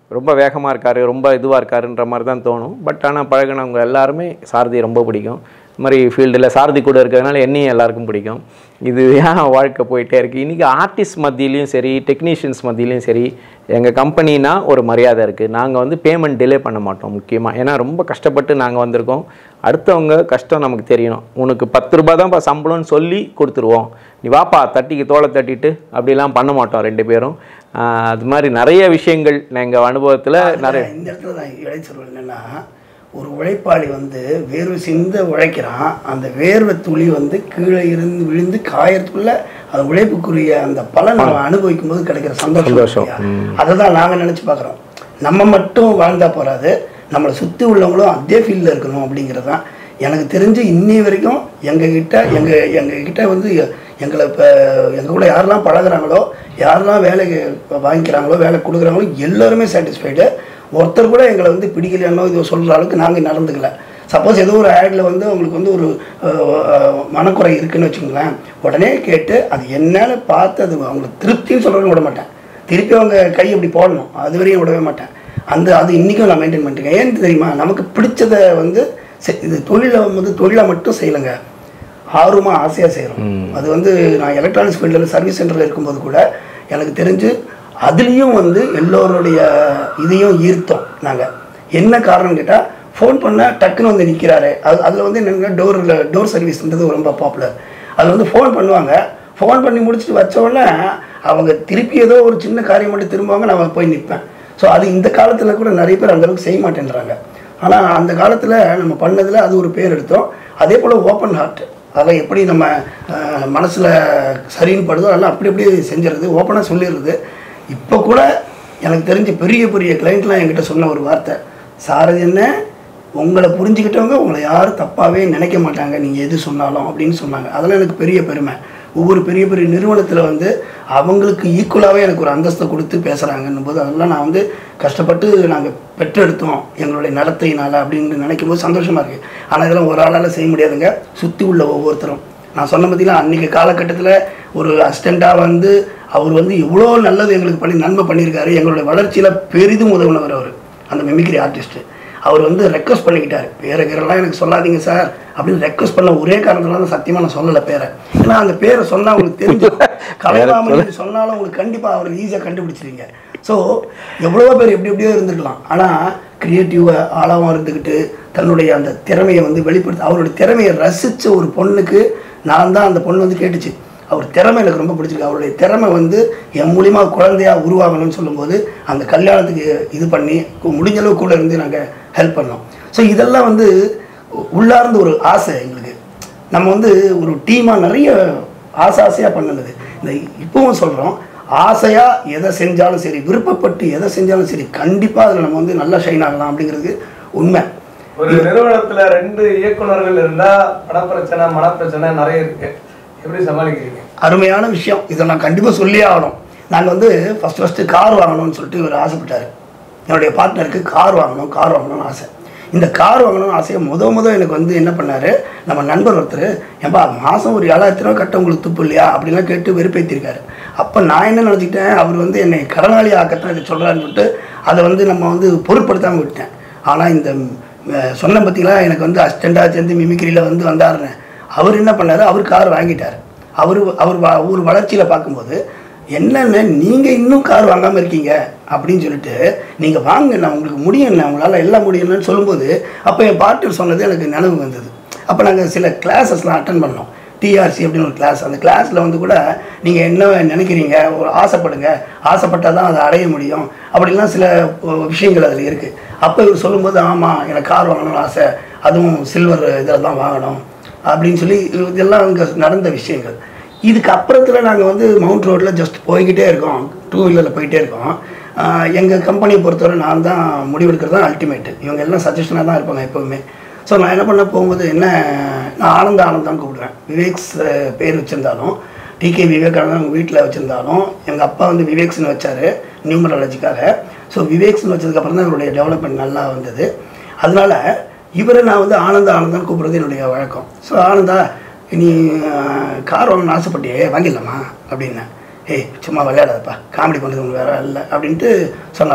ரொம்ப வேகமாக இருக்காரு ரொம்ப இதுவாக இருக்காருன்ற மாதிரி தான் தோணும் பட் ஆனால் பழகினவங்க எல்லாருமே சாரதி ரொம்ப பிடிக்கும் இது மாதிரி ஃபீல்டில் சாரதி கூட இருக்கிறதுனால என்னையும் எல்லாருக்கும் பிடிக்கும் இது ஏன் வாழ்க்கை போயிட்டே இருக்குது இன்றைக்கி ஆர்டிஸ்ட் மத்தியிலையும் சரி டெக்னீஷியன்ஸ் மத்தியிலையும் சரி எங்கள் கம்பெனினா ஒரு மரியாதை இருக்குது நாங்கள் வந்து பேமெண்ட் டிலே பண்ண மாட்டோம் முக்கியமாக ஏன்னா ரொம்ப கஷ்டப்பட்டு நாங்கள் வந்திருக்கோம் அடுத்தவங்க கஷ்டம் நமக்கு தெரியணும் உனக்கு பத்து ரூபாய் தான்ப்பா சம்பளம்னு சொல்லி கொடுத்துருவோம் நீ வாப்பா தட்டிக்கு தோலை தட்டிட்டு அப்படிலாம் பண்ண மாட்டோம் ரெண்டு பேரும் ஆஹ் அது மாதிரி நிறைய விஷயங்கள் எங்கள் அனுபவத்தில் நிறைய இந்த இடத்துல நான் இடைச்சொல் என்னன்னா ஒரு உழைப்பாளி வந்து வேர்வை சிந்த உழைக்கிறான் அந்த வேர்வை துளி வந்து கீழே இருந்து விழுந்து காயறதுக்குள்ள அந்த உழைப்புக்குரிய அந்த பலன் நம்ம அனுபவிக்கும் போது கிடைக்கிற சந்தோஷம் சந்தோஷம். அதை தான் நாங்கள் நினச்சி பார்க்குறோம் நம்ம மட்டும் வாழ்ந்தா போறாது நம்மளை சுற்றி உள்ளவங்களும் அதே ஃபீல்டில் இருக்கணும் அப்படிங்கிறது தான் எனக்கு தெரிஞ்சு இன்னி வரைக்கும் எங்ககிட்ட எங்கள் எங்ககிட்ட வந்து எ- எங்களை இப்போ எங்கள் கூட யாரெல்லாம் பழகுறாங்களோ யாரெல்லாம் வேலைக்கு வாங்கிக்கிறாங்களோ வேலை கொடுக்குறாங்களோ எல்லாருமே சாட்டிஸ்ஃபைடு ஒருத்தர் கூட எங்களை வந்து பிடிக்கலையானோ இது சொல்கிற அளவுக்கு நாங்கள் நடந்துக்கல சப்போஸ் ஏதோ ஒரு ஆடில் வந்து உங்களுக்கு வந்து ஒரு அஹ், அஹ், மனக்குறை இருக்குன்னு வச்சுக்கோங்களேன் உடனே கேட்டு அது என்னன்னு பார்த்து அது அவங்களுக்கு திருப்தின்னு சொல்கிறவங்க விட மாட்டேன் திருப்பி அவங்க கை இப்படி போடணும் அது வரையும் விடவே மாட்டேன் அந்த அது இன்றைக்கும் நான் மெயின்டைன் பண்ணிருக்கேன் ஏன்னு தெரியுமா நமக்கு பிடிச்சதை வந்து செ- இது தொழிலை வந்து தொழிலை மட்டும் செய்யலைங்க ஆர்வமாக ஆசையாக செய்கிறோம் அது வந்து நான் எலக்ட்ரானிக்ஸ் ஃபீல்டில் சர்வீஸ் சென்டரில் இருக்கும்போது கூட எனக்கு தெரிஞ்சு அதுலேயும் வந்து எல்லோருடைய இதையும் ஈர்த்தோம் நாங்கள் என்ன காரணம் கேட்டால் ஃபோன் பண்ணால் டக்குன்னு வந்து நிற்கிறாரு அது அதில் வந்து என்னென்னா டோரில் டோர் சர்வீஸ்ன்றது ரொம்ப பாப்புலர் அது வந்து ஃபோன் பண்ணுவாங்க ஃபோன் பண்ணி முடிச்சுட்டு வச்ச உடனே அவங்க திருப்பி ஏதோ ஒரு சின்ன காரியம் மட்டும் திரும்புவாங்க நான் போய் நிற்பேன் ஸோ அது இந்த காலத்தில் கூட நிறைய பேர் அந்த அளவுக்கு செய்ய மாட்டேன்றாங்க ஆனால் அந்த காலத்தில் நம்ம பண்ணதில் அது ஒரு பேர் எடுத்தோம் அதே போல் ஓப்பன் ஹார்ட் அதெல்லாம் எப்படி நம்ம மனசில் சரின்னு படுதோ அதெல்லாம் அப்படி அப்படியே செஞ்சிருது ஓப்பனாக சொல்லிடுறது இப்போ கூட எனக்கு தெரிஞ்ச பெரிய பெரிய கிளைண்ட்லாம் என்கிட்ட சொன்ன ஒரு வார்த்தை சாரதி என்ன உங்களை புரிஞ்சுக்கிட்டவங்க உங்களை யாரும் தப்பாகவே நினைக்க மாட்டாங்க நீங்கள் எது சொன்னாலும் அப்படின்னு சொன்னாங்க அதெல்லாம் எனக்கு பெரிய பெருமை ஒவ்வொரு பெரிய பெரிய நிறுவனத்தில் வந்து அவங்களுக்கு ஈக்குவலாகவே எனக்கு ஒரு அந்தஸ்தை கொடுத்து பேசுகிறாங்கன்னும் போது அதெல்லாம் நான் வந்து கஷ்டப்பட்டு நாங்கள் பெற்றெடுத்தோம் எங்களுடைய நடத்தையினால் அப்படின்னு நினைக்கும் போது சந்தோஷமாக இருக்குது ஆனால் இதெல்லாம் ஒரு ஆளால் செய்ய முடியாதுங்க சுற்றி உள்ள ஒவ்வொருத்தரும் நான் சொன்ன பார்த்தீங்கன்னா அன்றைக்கி காலகட்டத்தில் ஒரு அசிஸ்டண்ட்டாக வந்து அவர் வந்து எவ்வளோ நல்லது எங்களுக்கு பண்ணி நன்மை பண்ணியிருக்காரு எங்களுடைய வளர்ச்சியில் பெரிதும் உதவுனவர் அவர் அந்த மிமிக்ரி ஆர்டிஸ்ட்டு அவர் வந்து ரெக்வஸ்ட் பண்ணிக்கிட்டாரு பேரை கீரெல்லாம் எனக்கு சொல்லாதீங்க சார் அப்படின்னு ரெக்வஸ்ட் பண்ண ஒரே காரணத்துல தான் சத்தியமாக நான் சொல்லலை பேரை ஏன்னா அந்த பேரை சொன்னால் உங்களுக்கு தெரிஞ்சு கலைமாமணி சொன்னாலும் உங்களுக்கு கண்டிப்பாக அவர் ஈஸியாக கண்டுபிடிச்சிருங்க ஸோ எவ்வளவோ பேர் எப்படி எப்படியோ இருந்திருக்கலாம் ஆனால் க்ரியேட்டிவாக ஆழமாக இருந்துக்கிட்டு தன்னுடைய அந்த திறமையை வந்து வெளிப்படுத்த அவருடைய திறமையை ரசித்த ஒரு பொண்ணுக்கு நான் தான் அந்த பொண்ணு வந்து கேட்டுச்சு அவர் திறமை எனக்கு ரொம்ப பிடிச்சிருக்கு அவருடைய திறமை வந்து என் மூலியமா குழந்தையா உருவாகணும்னு சொல்லும்போது அந்த கல்யாணத்துக்கு இது பண்ணி கு- முடிஞ்ச அளவு கூட இருந்து நாங்கள் ஹெல்ப் பண்ணோம் ஸோ இதெல்லாம் வந்து உ- உள்ளார்ந்த ஒரு ஆசை எங்களுக்கு நம்ம வந்து ஒரு டீமாக நிறைய ஆசை ஆசையாக பண்ணது இந்த இப்பவும் சொல்கிறோம் ஆசையாக எதை செஞ்சாலும் சரி விருப்பப்பட்டு எதை செஞ்சாலும் சரி கண்டிப்பாக அதில் நம்ம வந்து நல்லா ஷைன் ஆகலாம் அப்படிங்கிறது உண்மை ஒரு நிறுவனத்துல ரெண்டு இயக்குனர்கள் இருந்தா பணப்பிரச்சனை மனப்பிரச்சனை நிறைய இருக்கு எப்படி சமாளிக்கிறீங்க அருமையான விஷயம் இதை நான் கண்டிப்பாக சொல்லியே ஆகணும் நாங்கள் வந்து ஃபஸ்ட் ஃபஸ்ட்டு கார் வாங்கணும்னு சொல்லிட்டு இவர் ஆசைப்பட்டார் என்னுடைய பார்ட்னருக்கு கார் வாங்கணும் கார் வாங்கணும்னு ஆசை இந்த கார் வாங்கணும்னு ஆசையை முத முத எனக்கு வந்து என்ன பண்ணார் நம்ம நண்பர் ஒருத்தர் ஏன்பா மாதம் ஒரு ஏழாயிரத்தி ரூபா கட்ட உங்களுக்கு துப்பு இல்லையா அப்படின்லாம் கேட்டு வெறுப்பேற்றிருக்காரு அப்போ நான் என்ன நினச்சிக்கிட்டேன் அவர் வந்து என்னை கடனாளி ஆக்கத்தான் இதை சொல்கிறாருன்னு சொல்லிட்டு அதை வந்து நம்ம வந்து பொருட்படுத்தாமல் விட்டேன் ஆனால் இந்த அஹ், சொன்ன பார்த்தீங்களா எனக்கு வந்து அசிஸ்டண்ட்டாக சேர்ந்து மிமிக்ரியில் வந்து வந்தாருன்னு அவர் என்ன பண்ணாரு அவர் கார் வாங்கிட்டார் அவர் அவர் வ- ஒரு வளர்ச்சியில் பார்க்கும்போது என்னென்ன நீங்கள் இன்னும் கார் வாங்காமல் இருக்கீங்க அப்படின்னு சொல்லிட்டு நீங்கள் வாங்க நான் உங்களுக்கு முடியும்ண்ணே உங்களால் எல்லாம் முடியும்னு சொல்லும்போது அப்போ என் பார்ட்னர் சொன்னது எனக்கு நினைவு வந்தது அப்போ நாங்கள் சில கிளாஸஸ்லாம் அட்டன் பண்ணோம் டிஆர்சி அப்படின்னு ஒரு கிளாஸ் அந்த கிளாஸில் வந்து கூட நீங்கள் என்ன நினைக்கிறீங்க ஒரு ஆசைப்படுங்க ஆசைப்பட்டால் தான் அதை அடைய முடியும் அப்படிலாம் சில அஹ், விஷயங்கள் அதில் இருக்குது அப்போ இவர் சொல்லும்போது ஆமாம் எனக்கு கார் வாங்கணும்னு ஆசை அதுவும் சில்வர் இதில் தான் வாங்கணும் அப்படின்னு சொல்லி இதெல்லாம் அங்கே நடந்த விஷயங்கள் இதுக்கு அப்புறத்தில் நாங்கள் வந்து மவுண்ட் ரோட்டில் ஜஸ்ட் போய்கிட்டே இருக்கோம் டூ வீலரில் போயிட்டே இருக்கோம் எங்கள் கம்பெனியை பொறுத்தவரை நான் தான் முடிவெடுக்கிறது தான் அல்டிமேட்டு இவங்க எல்லாம் சஜஷனாக தான் இருப்பாங்க எப்போவுமே ஸோ நான் என்ன பண்ண போகும்போது என்ன நான் ஆனந்த ஆனந்தான் கூப்பிடுவேன் விவேக்ஸ் அஹ், பேர் வச்சுருந்தாலும் டிகே விவேகானந்தன் அவங்க வீட்டில் வச்சுருந்தாலும் எங்கள் அப்பா வந்து விவேக்ஸ்னு வச்சார் நியூமராலஜிக்காக ஸோ விவேக்ஸ்னு வச்சதுக்கப்புறம் தான் இவருடைய டெவலப்மெண்ட் நல்லா வந்தது அதனால இவரை நான் வந்து ஆனந்த ஆனந்தன் கூப்பிடுறது என்னுடைய வழக்கம் ஸோ ஆனந்தா நீ அஹ், கார் வாங்கணும்னு ஆசைப்பட்டியே வாங்கிடலாமா அப்படின்னேன் ஏய் சும்மா விளையாடாதப்பா காமெடி பண்ணுறது உங்களுக்கு வேற இல்லை அப்படின்ட்டு சொன்னாப்புல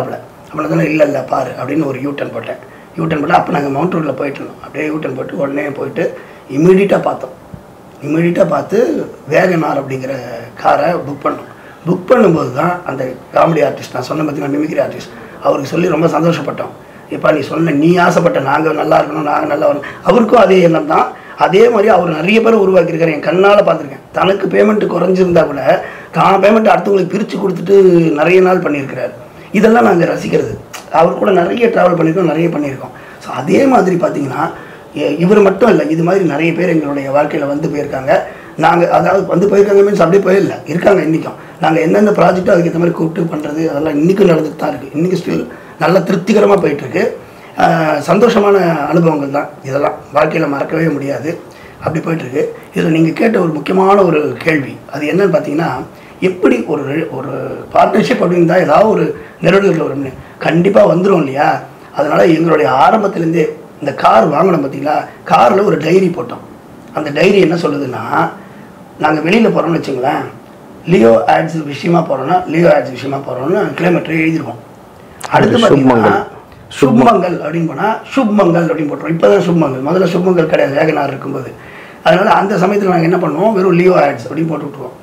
அப்படின்னா தானே இல்லை இல்லை பாரு அப்படின்னு ஒரு யூட்டன் போட்டேன் யூட்டன் போட்டு அப்போ நாங்கள் மவுண்ட் ரோட்டில் போயிட்டு இருந்தோம் அப்படியே யூட்டன் போட்டு உடனே போயிட்டு இமீடியட்டாக பார்த்தோம் இமீடியட்டாக பார்த்து வேகனார் அப்படிங்கிற காரை புக் பண்ணோம் புக் பண்ணும்போது தான் அந்த காமெடி ஆர்டிஸ்ட் நான் சொன்ன பார்த்தீங்கன்னா மிமிக்ரி ஆர்டிஸ்ட் அவருக்கு சொல்லி ரொம்ப சந்தோஷப்பட்டோம் இப்போ நீ சொன்ன நீ ஆசைப்பட்ட நாங்கள் நல்லா இருக்கணும் நாங்கள் நல்லா வரணும் அவருக்கும் அதே எண்ணம் தான் அதே மாதிரி அவர் நிறைய பேர் உருவாக்கியிருக்காரு என் கண்ணால் பார்த்துருக்கேன் தனக்கு பேமெண்ட் குறைஞ்சிருந்தா கூட தான் பேமெண்ட் அடுத்தவங்களுக்கு பிரித்து கொடுத்துட்டு நிறைய நாள் பண்ணியிருக்கிறாரு இதெல்லாம் நாங்கள் ரசிக்கிறது அவர் கூட நிறைய ட்ராவல் பண்ணியிருக்கோம் நிறைய பண்ணியிருக்கோம் ஸோ அதே மாதிரி பார்த்தீங்கன்னா இ- இவர் மட்டும் இல்லை இது மாதிரி நிறைய பேர் எங்களுடைய வாழ்க்கையில் வந்து போயிருக்காங்க நாங்கள் அதாவது வந்து போயிருக்காங்க மீன்ஸ் அப்படியே போயிடல இருக்காங்க இன்றைக்கும் நாங்கள் எந்தெந்த ப்ராஜெக்ட்டோ அதுக்கேற்ற மாதிரி கூப்பிட்டு பண்ணுறது அதெல்லாம் இன்றைக்கும் நடந்துட்டு தான் இருக்குது இன்றைக்கி ஸ்டில் நல்ல திருப்திகரமாக போயிட்டுருக்கு சந்தோஷமான அனுபவங்கள் தான் இதெல்லாம் வாழ்க்கையில் மறக்கவே முடியாது அப்படி போயிட்டுருக்கு இதில் நீங்கள் கேட்ட ஒரு முக்கியமான ஒரு கேள்வி அது என்னன்னு பார்த்தீங்கன்னா எப்படி ஒரு re- ஒரு பார்ட்னர்ஷிப் அப்படின்னு தான் ஏதாவது ஒரு நிறுவனத்தில் வரும்னு கண்டிப்பாக வந்துடும் இல்லையா அதனால் எங்களுடைய ஆரம்பத்துலேருந்தே இந்த கார் வாங்கினோம் பார்த்தீங்களா காரில் ஒரு டைரி போட்டோம் அந்த டைரி என்ன சொல்லுதுன்னா நாங்கள் வெளியில் போகிறோம்னு வச்சுங்களேன் லியோ ஆட்ஸ் விஷயமா போகிறோன்னா லியோ ஆட்ஸ் விஷயமா போகிறோம்னு கிலோமீட்டர் எழுதிருவோம் அடுத்து பார்த்தீங்கன்னா சுப்மங்கல் அப்படின்னு போனால் சுப்மங்கல் அப்படின்னு போட்டுருவோம் இப்போ தான் சுப்மங்கல் முதல்ல சுப்மங்கல் கிடையாது வேகனார் இருக்கும்போது அதனால் அந்த சமயத்தில் நாங்கள் என்ன பண்ணுவோம் வெறும் லியோ ஆட்ஸ் அப்படின்னு போட்டு விட்ருவோம்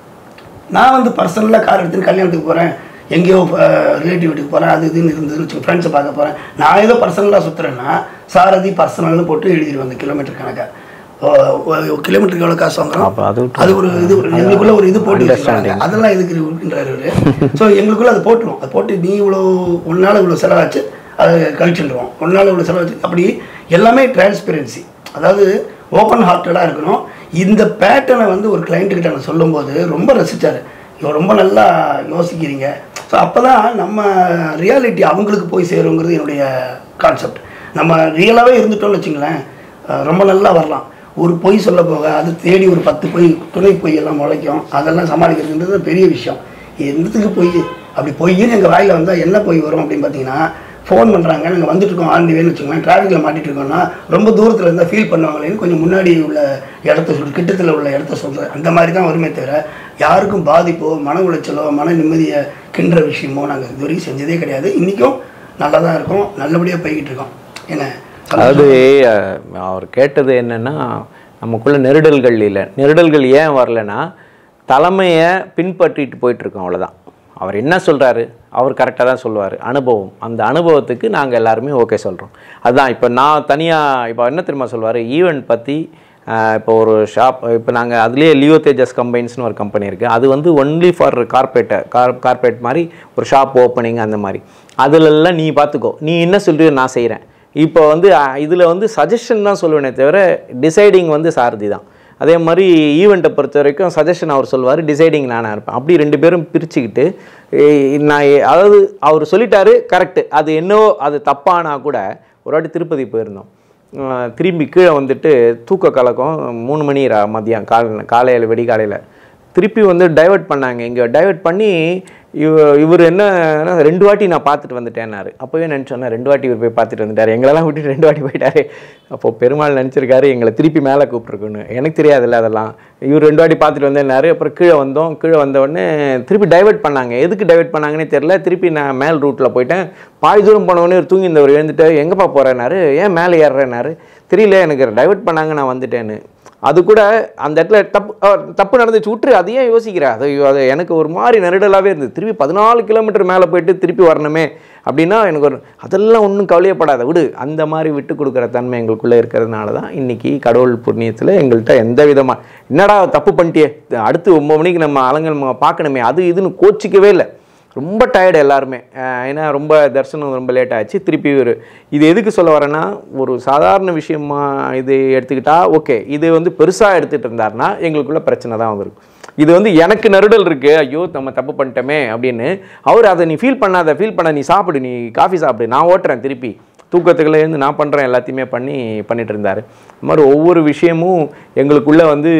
நான் வந்து பர்சனலாக கார் எடுத்துன்னு கல்யாணத்துக்கு போகிறேன் எங்கேயோ ரிலேட்டிவ் வீட்டுக்கு போகிறேன் அது இதுன்னு இருந்ததுன்னு வச்சுக்கோங்க ஃப்ரெண்ட்ஸை பார்க்க போகிறேன் நான் ஏதோ பர்சனலாக சுற்றுறேன்னா சாரதி பர்சனல்னு போட்டு எழுதிடுவேன் அந்த கிலோமீட்டர் கணக்காக கிலோமீட்டருக்கு எவ்வளோ காசு வாங்குறோம் அப்ப அது விட்டு- அது ஒரு இது எங்களுக்குள்ள ஒரு இது போட்டு Understanding. வச்சிருக்காங்க. அதெல்லாம் எதுக்கு இருக்குன்றாரு அவரு ஸோ எங்களுக்குள்ள அதை போட்டுருவோம் அதை போட்டு நீ இவ்வளோ உன்னால இவ்வளோ செலவாச்சு அதை கழிச்சுடுவோம் உன்னால இவ்வளோ செலவாச்சு அப்படி எல்லாமே டிரான்ஸ்பெரன்சி அதாவது ஓப்பன் ஹார்ட்டடாக இருக்கணும் இந்த பேட்டர்னை வந்து ஒரு client கிட்ட நான் சொல்லும்போது ரொம்ப ரசிச்சாரு இவன் ரொம்ப நல்லா யோசிக்கிறீங்க ஸோ அப்போ தான் நம்ம ரியாலிட்டி அவங்களுக்கு போய் சேருங்கிறது என்னுடைய கான்செப்ட் நம்ம ரியலாகவே இருந்துட்டோம்னு வச்சுங்களேன் அஹ் ரொம்ப நல்லா வரலாம் ஒரு பொய் சொல்ல போக அது தேடி ஒரு பத்து பொய் துணை பொய் எல்லாம் முளைக்கும் அதெல்லாம் சமாளிக்கிறதுன்றது பெரிய விஷயம் என்னத்துக்கு பொய் அப்படி பொய்ன்னு எங்கள் வாயில் வந்தால் என்ன பொய் வரும் அப்படின்னு பார்த்தீங்கன்னா ஃபோன் பண்ணுறாங்க நாங்கள் வந்துட்டு இருக்கோம் ஆண்டி வேணும்னு வச்சுக்கோங்களேன் டிராஃபிக்கில் மாட்டிட்டு இருக்கோம்னா ரொம்ப தூரத்தில் இருந்தால் ஃபீல் பண்ணுவாங்களேன்னு கொஞ்சம் முன்னாடி உள்ள இடத்த சொல் கிட்டத்தில் உள்ள இடத்த சொல்கிறேன் அந்த மாதிரி தான் வருமே தவிர யாருக்கும் பாதிப்போ மன உளைச்சலோ மன நிம்மதியை கிண்டுற விஷயமோ நாங்கள் இது வரைக்கும் செஞ்சதே கிடையாது இன்றைக்கும் நல்லா தான் இருக்கோம் நல்லபடியாக போய்கிட்டு இருக்கோம் என்ன அதாவது அஹ், அவர் கேட்டது என்னன்னா நமக்குள்ள நெருடல்கள் இல்லை நெருடல்கள் ஏன் வரலன்னா தலைமையை பின்பற்றிட்டு போயிட்டு இருக்கோம் அவ்வளவுதான் அவர் என்ன சொல்றாரு அவர் கரெக்டாக தான் சொல்லுவார் அனுபவம் அந்த அனுபவத்துக்கு நாங்கள் எல்லாருமே ஓகே சொல்கிறோம் அதுதான் இப்போ நான் தனியாக இப்போ என்ன தெரியுமா சொல்லுவார் ஈவெண்ட் பற்றி இப்போ ஒரு ஷாப் இப்போ நாங்கள் அதுலேயே லியோ தேஜஸ் கம்பைன்ஸ்னு ஒரு கம்பெனி இருக்குது அது வந்து ஒன்லி ஃபார் கார்பரேட்டை கார் கார்பரேட் மாதிரி ஒரு ஷாப் ஓப்பனிங் அந்த மாதிரி அதுலெல்லாம் நீ பார்த்துக்கோ நீ என்ன சொல்றியோ நான் செய்கிறேன் இப்போ வந்து இதில் வந்து சஜஷன் தான் சொல்லுவேனே தவிர டிசைடிங் வந்து சாரதி தான் அதே மாதிரி ஈவெண்ட்டை பொறுத்த வரைக்கும் சஜஷன் அவர் சொல்லுவார் டிசைடிங் நானாக இருப்பேன் அப்படி ரெண்டு பேரும் பிரிச்சுக்கிட்டு ஏய், நான் ஏ- அதாவது அவர் சொல்லிட்டாரு கரெக்டு அது என்னவோ அது தப்பானா கூட ஒரு வாட்டி திருப்பதி போயிருந்தோம் அஹ் திரும்பி கீழே வந்துட்டு தூக்க கலக்கம் மூணு மணி ரா- மதியம் கால காலையில் வெடிகாலையில் திருப்பி வந்து டைவர்ட் பண்ணாங்க இங்கே டைவர்ட் பண்ணி இவ இவர் என்ன ரெண்டு வாட்டி நான் பார்த்துட்டு வந்துட்டேன்னாரு அப்போவே நினச்சோன்னா ரெண்டு வாட்டி இவர் போய் பார்த்துட்டு வந்துட்டார் எங்களெல்லாம் விட்டுட்டு ரெண்டு வாட்டி போயிட்டாரு அப்போ பெருமாள் நினச்சிருக்காரு எங்களை திருப்பி மேலே கூப்பிட்ருக்குன்னு எனக்கு தெரியாதுல்ல அதெல்லாம் இவர் ரெண்டு வாட்டி பார்த்துட்டு வந்தேன்னாரு அப்புறம் கீழே வந்தோம் கீழே வந்த உடனே திருப்பி டைவர்ட் பண்ணாங்க எதுக்கு டைவர்ட் பண்ணாங்கன்னே தெரியல திருப்பி நான் மேல் ரூட்டில் போயிட்டேன் பாதி தூரம் போன உடனே ஒரு தூங்கி இருந்தவர் எழுந்துட்டு எங்கப்பா போகிறேன்னாரு ஏன் மேலே ஏறுறேன்னாரு தெரியல எனக்கு டைவர்ட் பண்ணாங்க நான் வந்துட்டேன்னு அது கூட அந்த இடத்துல தப்பு அஹ் தப்பு நடந்துச்சு விட்டுரு அதை ஏன் யோசிக்கிற அது அது எனக்கு ஒரு மாதிரி நெருடலாகவே இருந்தது திருப்பி பதினாலு கிலோமீட்டர் மேலே போயிட்டு திருப்பி வரணுமே அப்படின்னா எனக்கு ஒரு அதெல்லாம் ஒன்றும் கவலையப்படாத விடு அந்த மாதிரி விட்டு கொடுக்குற தன்மை எங்களுக்குள்ளே இருக்கிறதுனால தான் இன்றைக்கி கடவுள் புண்ணியத்தில் எங்கள்கிட்ட எந்த விதமாக என்னடா தப்பு பண்ணிட்டியே அடுத்து ஒம்பது மணிக்கு நம்ம அலங்கல் ம- பார்க்கணுமே அது இதுன்னு கோச்சிக்கவே இல்லை ரொம்ப டயர்டு எல்லாருமே அஹ் ஏன்னா ரொம்ப தரிசனம் ரொம்ப லேட் ஆச்சு திருப்பி ஒரு இது எதுக்கு சொல்ல வரேன்னா ஒரு சாதாரண விஷயமா இது எடுத்துக்கிட்டா ஓகே இது வந்து பெருசாக எடுத்துகிட்டு இருந்தாருன்னா எங்களுக்குள்ள பிரச்சனை தான் வந்திருக்கும் இது வந்து எனக்கு நெருடல் இருக்கு ஐயோ நம்ம தப்பு பண்ணிட்டோமே அப்படின்னு அவர் அதை நீ ஃபீல் பண்ணாத ஃபீல் பண்ண நீ சாப்பிடு நீ காஃபி சாப்பிடு நான் ஓட்டுறேன் திருப்பி தூக்கத்துக்குள்ள இருந்து நான் பண்ணுறேன் எல்லாத்தையுமே பண்ணி பண்ணிட்டு இருந்தார் இந்த மாதிரி ஒவ்வொரு விஷயமும் எங்களுக்குள்ள வந்து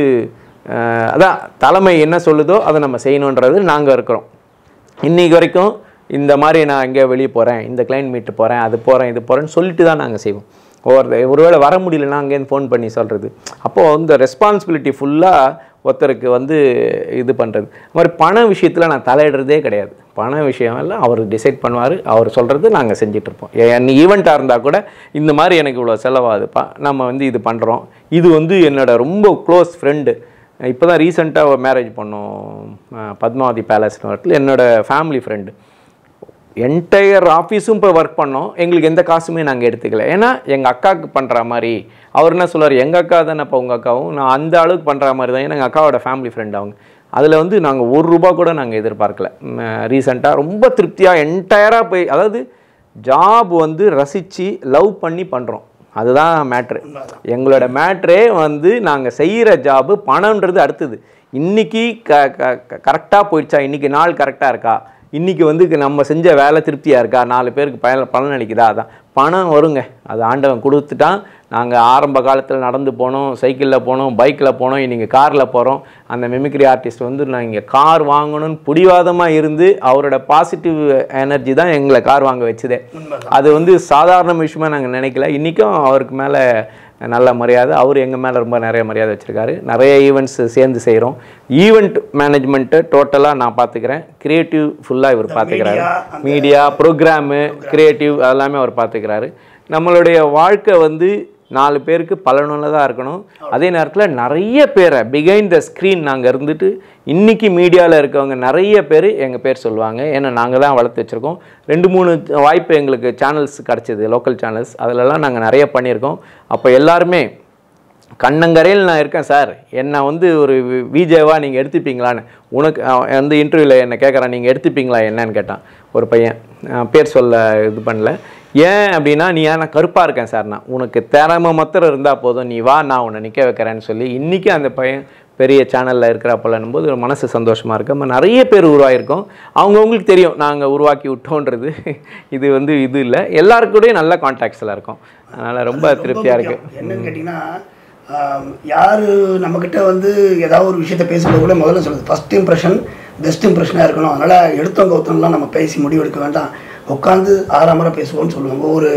அஹ், அதான் தலைமை என்ன சொல்லுதோ அதை நம்ம செய்யணுன்றது நாங்கள் இருக்கிறோம் இன்னைக்கு வரைக்கும் இந்த மாதிரி நான் எங்கேயோ வெளியே போகிறேன் இந்த கிளைண்ட் மீட்டு போகிறேன் அது போகிறேன் இது போகிறேன்னு சொல்லிட்டு தான் நாங்கள் செய்வோம் ஒவ்வொரு ஒருவேளை வர முடியலன்னா அங்கேருந்து ஃபோன் பண்ணி சொல்கிறது அப்போது இந்த ரெஸ்பான்சிபிலிட்டி ஃபுல்லாக ஒருத்தருக்கு வந்து இது பண்ணுறது அது மாதிரி பண விஷயத்தில் நான் தலையிடுறதே கிடையாது பண விஷயம் எல்லாம் அவர் டிசைட் பண்ணுவார் அவர் சொல்கிறது நாங்கள் செஞ்சிட்ருப்போம் என் ஈவெண்ட்டாக இருந்தால் கூட இந்த மாதிரி எனக்கு இவ்வளோ செலவாகுதுப்பா நம்ம வந்து இது பண்ணுறோம் இது வந்து என்னோட ரொம்ப க்ளோஸ் ஃப்ரெண்டு இப்போ தான் ரீசெண்டாக மேரேஜ் பண்ணோம் அஹ் பத்மாவதி பேலஸ்னு இடத்துல என்னோட ஃபேமிலி ஃப்ரெண்டு என்டையர் ஆஃபீஸும் இப்போ ஒர்க் பண்ணோம் எங்களுக்கு எந்த காசுமே நாங்கள் எடுத்துக்கல ஏன்னா எங்கள் அக்காவுக்கு பண்ணுற மாதிரி அவர் என்ன சொல்றாரு எங்கள் அக்கா தானே இப்போ உங்கள் அக்காவும் நான் அந்த அளவுக்கு பண்ணுற மாதிரி தான் ஏன்னா எங்கள் அக்காவோட ஃபேமிலி ஃப்ரெண்ட் அவங்க அதில் வந்து நாங்கள் ஒரு ரூபா கூட நாங்கள் எதிர்பார்க்கல ரீசெண்டாக ரொம்ப திருப்தியாக என்டையராக போய் அதாவது ஜாப் வந்து ரசித்து லவ் பண்ணி பண்ணுறோம் அதுதான் மேட்ரு எங்களோட மேட்ரே வந்து நாங்கள் செய்கிற ஜாபு பணம்ன்றது அடுத்தது இன்னைக்கு க க கரெக்டாக போயிடுச்சா இன்னைக்கு நாள் கரெக்டாக இருக்கா இன்னைக்கு வந்து நம்ம செஞ்ச வேலை திருப்தியாக இருக்கா நாலு பேருக்கு பயன் பலன் அளிக்குதா அதான் பணம் வருங்க அது ஆண்டவன் கொடுத்துட்டான் நாங்கள் ஆரம்ப காலத்தில் நடந்து போனோம் சைக்கிளில் போனோம் பைக்கில் போனோம் இன்னைக்கு காரில் போகிறோம் அந்த மிமிக்ரி ஆர்டிஸ்ட் வந்து நான் இங்கே கார் வாங்கணும்னு பிடிவாதமாக இருந்து அவரோட பாசிட்டிவ் எனர்ஜி தான் எங்களை கார் வாங்க வச்சுதே அது வந்து சாதாரண விஷயமா நாங்கள் நினைக்கல இன்றைக்கும் அவருக்கு மேலே நல்ல மரியாதை அவர் எங்கள் மேலே ரொம்ப நிறைய மரியாதை வச்சுருக்காரு நிறைய ஈவெண்ட்ஸ் சேர்ந்து செய்கிறோம் ஈவெண்ட் மேனேஜ்மெண்ட்டு டோட்டலாக நான் பார்த்துக்கிறேன் க்ரியேட்டிவ் ஃபுல்லாக இவர் பார்த்துக்கிறாரு மீடியா ப்ரோக்ராமு க்ரியேட்டிவ் அதெல்லாமே அவர் பார்த்துக்கிறாரு நம்மளுடைய வாழ்க்கை வந்து நாலு பேருக்கு பலனுள்ளதாக இருக்கணும் அதே நேரத்தில் நிறைய பேரை பிகைண்ட் த ஸ்க்ரீன் நாங்கள் இருந்துட்டு இன்றைக்கி மீடியாவில் இருக்கவங்க நிறைய பேர் எங்கள் பேர் சொல்லுவாங்க ஏன்னா நாங்கள் தான் வளர்த்து வச்சுருக்கோம் ரெண்டு மூணு வாய்ப்பு எங்களுக்கு சேனல்ஸ் கிடச்சிது லோக்கல் சேனல்ஸ் அதிலலாம் நாங்கள் நிறைய பண்ணியிருக்கோம் அப்போ எல்லாருமே கண்ணங்கரையில் நான் இருக்கேன் சார் என்னை வந்து ஒரு விஜேவா நீங்கள் எடுத்துப்பீங்களான்னு உனக்கு அவன் வந்து இன்டர்வியூவில் என்னை கேட்குறான் நீங்கள் எடுத்துப்பீங்களா என்னன்னு கேட்டான் ஒரு பையன் அஹ் பேர் சொல்ல இது பண்ணல ஏன் அப்படின்னா நீ ஏன் நான் கருப்பாக இருக்கேன் சார் நான் உனக்கு திறமை மாத்திரம் இருந்தால் போதும் நீ வா நான் உன்னை நிற்க வைக்கிறேன்னு சொல்லி இன்றைக்கி அந்த பையன் பெரிய சேனலில் இருக்கிறப்பலன்னும் போது ஒரு மனசு சந்தோஷமாக இருக்கு நம்ம நிறைய பேர் உருவாகிருக்கோம் அவங்கவுங்களுக்கு தெரியும் நாங்கள் உருவாக்கி விட்டோன்றது இது வந்து இது இல்லை எல்லாருக்கூடயும் நல்ல கான்டாக்ட்ஸில் இருக்கும் அதனால் ரொம்ப திருப்தியாக இருக்குது முக்கியம். என்னன்னு கேட்டிங்கன்னா ஆம், யாரு நம்மக்கிட்ட வந்து ஏதாவது ஒரு விஷயத்த பேசும்போது கூட முதல்ல சொல்லுது ஃபர்ஸ்ட் இம்ப்ரெஷன் பெஸ்ட் இம்ப்ரெஷனாக இருக்கணும் அதனால் எடுத்தவங்க ஒருத்தவங்களாம் நம்ம பேசி முடிவெடுக்க வேண்டாம் உட்காந்து ஆறாமரை பேசுவோம்னு சொல்லுவாங்க ஒவ்வொரு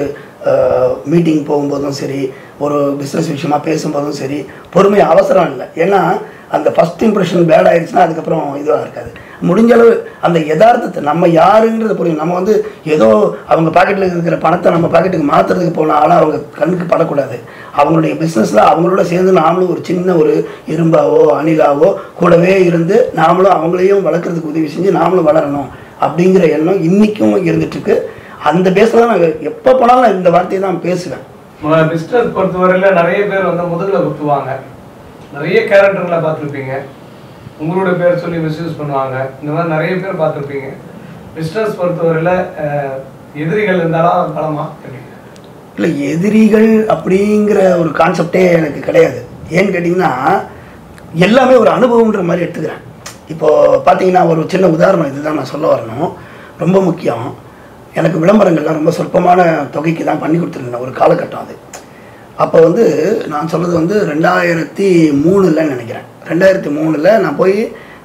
மீட்டிங் போகும்போதும் சரி ஒரு பிஸ்னஸ் விஷயமா பேசும்போதும் சரி பொறுமை அவசரம் இல்லை ஏன்னா அந்த ஃபர்ஸ்ட் இம்ப்ரெஷன் பேட் ஆயிடுச்சுன்னா அதுக்கப்புறம் இதுவாக இருக்காது முடிஞ்ச அளவு அந்த யதார்த்தத்தை நம்ம யாருன்றது புரியும் நம்ம வந்து ஏதோ அவங்க பாக்கெட்டில் இருக்கிற பணத்தை நம்ம பாக்கெட்டுக்கு மாற்றுறதுக்கு போன ஆளாக அவங்க கண்ணுக்கு படக்கூடாது அவங்களுடைய பிஸ்னஸில் அவங்களோட சேர்ந்து நாமளும் ஒரு சின்ன ஒரு இரும்பாவோ அணிலாவோ கூடவே இருந்து நாமளும் அவங்களையும் வளர்க்குறதுக்கு உதவி செஞ்சு நாமளும் வளரணும் அப்படிங்கிற எண்ணம் இன்றைக்கும் இருந்துட்டுருக்கு அந்த பேஸில் தான் நான் எப்போ போனாலும் நான் இந்த வார்த்தையை தான் பேசுவேன் பிஸ்னஸ் பொறுத்தவரையில நிறைய பேர் வந்து முதுகுல குத்துவாங்க நிறைய கேரக்டர்களை பார்த்துருப்பீங்க உங்களோட பேர் சொல்லி மிஸ்யூஸ் பண்ணுவாங்க இந்த மாதிரி நிறைய பேர் பார்த்துருப்பீங்க பிஸ்னஸ் பொறுத்தவரையில அஹ், எதிரிகள் இருந்தாலும் பலமா எப்படி இல்லை எதிரிகள் அப்படிங்கிற ஒரு கான்செப்டே எனக்கு கிடையாது ஏன்னு கேட்டிங்கன்னா எல்லாமே ஒரு அனுபவம்ன்ற மாதிரி எடுத்துக்கிறேன் இப்போது பார்த்தீங்கன்னா ஒரு சின்ன உதாரணம் இதுதான் நான் சொல்ல வரணும் ரொம்ப முக்கியம் எனக்கு விளம்பரங்கள்லாம் ரொம்ப சொற்பமான தொகைக்கு தான் பண்ணி கொடுத்துருந்தேன் ஒரு காலகட்டம் அது அப்போ வந்து நான் சொல்கிறது வந்து ரெண்டாயிரத்தி மூணுல நினைக்கிறேன் ரெண்டாயிரத்தி மூணில் நான் போய்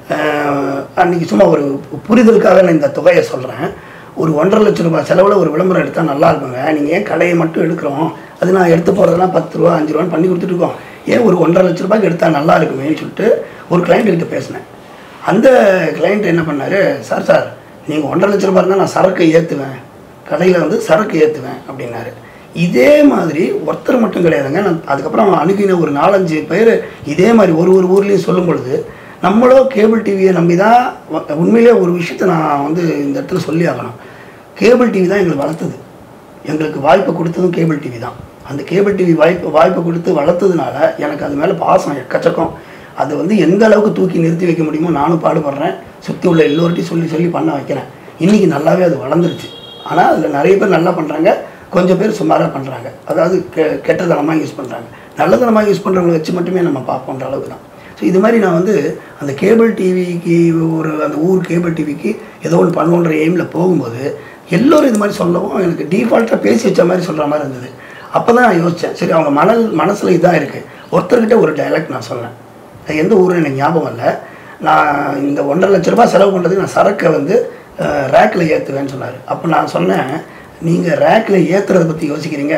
அஹ், அன்னைக்கு சும்மா ஒரு புரிதலுக்காக நான் இந்த தொகையை சொல்கிறேன் ஒரு ஒன்றரை லட்ச ரூபாய் செலவில் ஒரு விளம்பரம் எடுத்தால் நல்லா இருக்குங்க நீங்கள் ஏன் கடையை மட்டும் எடுக்கிறோம் அது நான் எடுத்து போகிறதெல்லாம் பத்து ரூபா அஞ்சு ரூபான்னு பண்ணி கொடுத்துட்ருக்கோம் ஏன் ஒரு ஒன்றரை லட்ச ரூபாய்க்கு எடுத்தால் நல்லா இருக்குமேன்னு சொல்லிட்டு ஒரு client கிட்ட பேசினேன் அந்த கிளைண்ட் என்ன பண்ணார் சார் சார் நீங்கள் ஒன்றரை லட்ச ரூபாய் இருந்தால் நான் சரக்கு ஏற்றுவேன் கடையில் வந்து சரக்கு ஏற்றுவேன் அப்படின்னாரு இதே மாதிரி ஒருத்தர் மட்டும் கிடையாதுங்க நான் அதுக்கப்புறம் அணுகின ஒரு நாலஞ்சு பேர் இதே மாதிரி ஒரு ஒரு ஊர்லேயும் சொல்லும் பொழுது நம்மளும் கேபிள் டிவியை நம்பி தான் வ- உண்மையிலே ஒரு விஷயத்தை நான் வந்து இந்த இடத்துல சொல்லி ஆகணும் கேபிள் டிவி தான் எங்களை வளர்த்தது எங்களுக்கு வாய்ப்பு கொடுத்ததும் கேபிள் டிவி தான் அந்த கேபிள் டிவி வாய்ப்பு வாய்ப்பு கொடுத்து வளர்த்ததுனால எனக்கு அது மேலே பாசம் எக்கச்சக்கம் அதை வந்து எந்த அளவுக்கு தூக்கி நிறுத்தி வைக்க முடியுமோ நானும் பாடுபடுறேன் சுற்றி உள்ள எல்லோர்ட்டையும் சொல்லி சொல்லி பண்ண வைக்கிறேன் இன்றைக்கி நல்லாவே அது வளர்ந்துருச்சு ஆனால் அதில் நிறைய பேர் நல்லா பண்ணுறாங்க கொஞ்சம் பேர் சுமாராக பண்ணுறாங்க அதாவது கெ கெட்டதனமாக யூஸ் பண்ணுறாங்க நல்லதனமாக யூஸ் பண்ணுறவங்களை வச்சு மட்டுமே நம்ம பார்ப்போன்ற அளவுக்கு தான் ஸோ இது மாதிரி நான் வந்து அந்த கேபிள் டிவிக்கு ஒரு அந்த ஊர் கேபிள் டிவிக்கு ஏதோ ஒன்று பண்ணுன்ற எய்மில் போகும்போது எல்லோரும் இது மாதிரி சொல்லவும் எனக்கு டிஃபால்ட்டாக பேசி வச்ச மாதிரி சொல்கிற மாதிரி இருந்தது அப்போ தான் நான் யோசித்தேன் சரி அவங்க மனல் மனசில் இதான் இருக்குது ஒருத்தர்கிட்ட ஒரு டைலாக் நான் சொன்னேன் அது எந்த ஊரும் எனக்கு ஞாபகம் இல்லை நான் இந்த ஒன்றரை லட்ச ரூபாய் செலவு பண்ணுறதுக்கு நான் சரக்கை வந்து ரேக்கில் ஏற்றுவேன்னு சொன்னார் அப்போ நான் சொன்னேன் நீங்கள் ரேக்கில் ஏற்றுறதை பற்றி யோசிக்கிறீங்க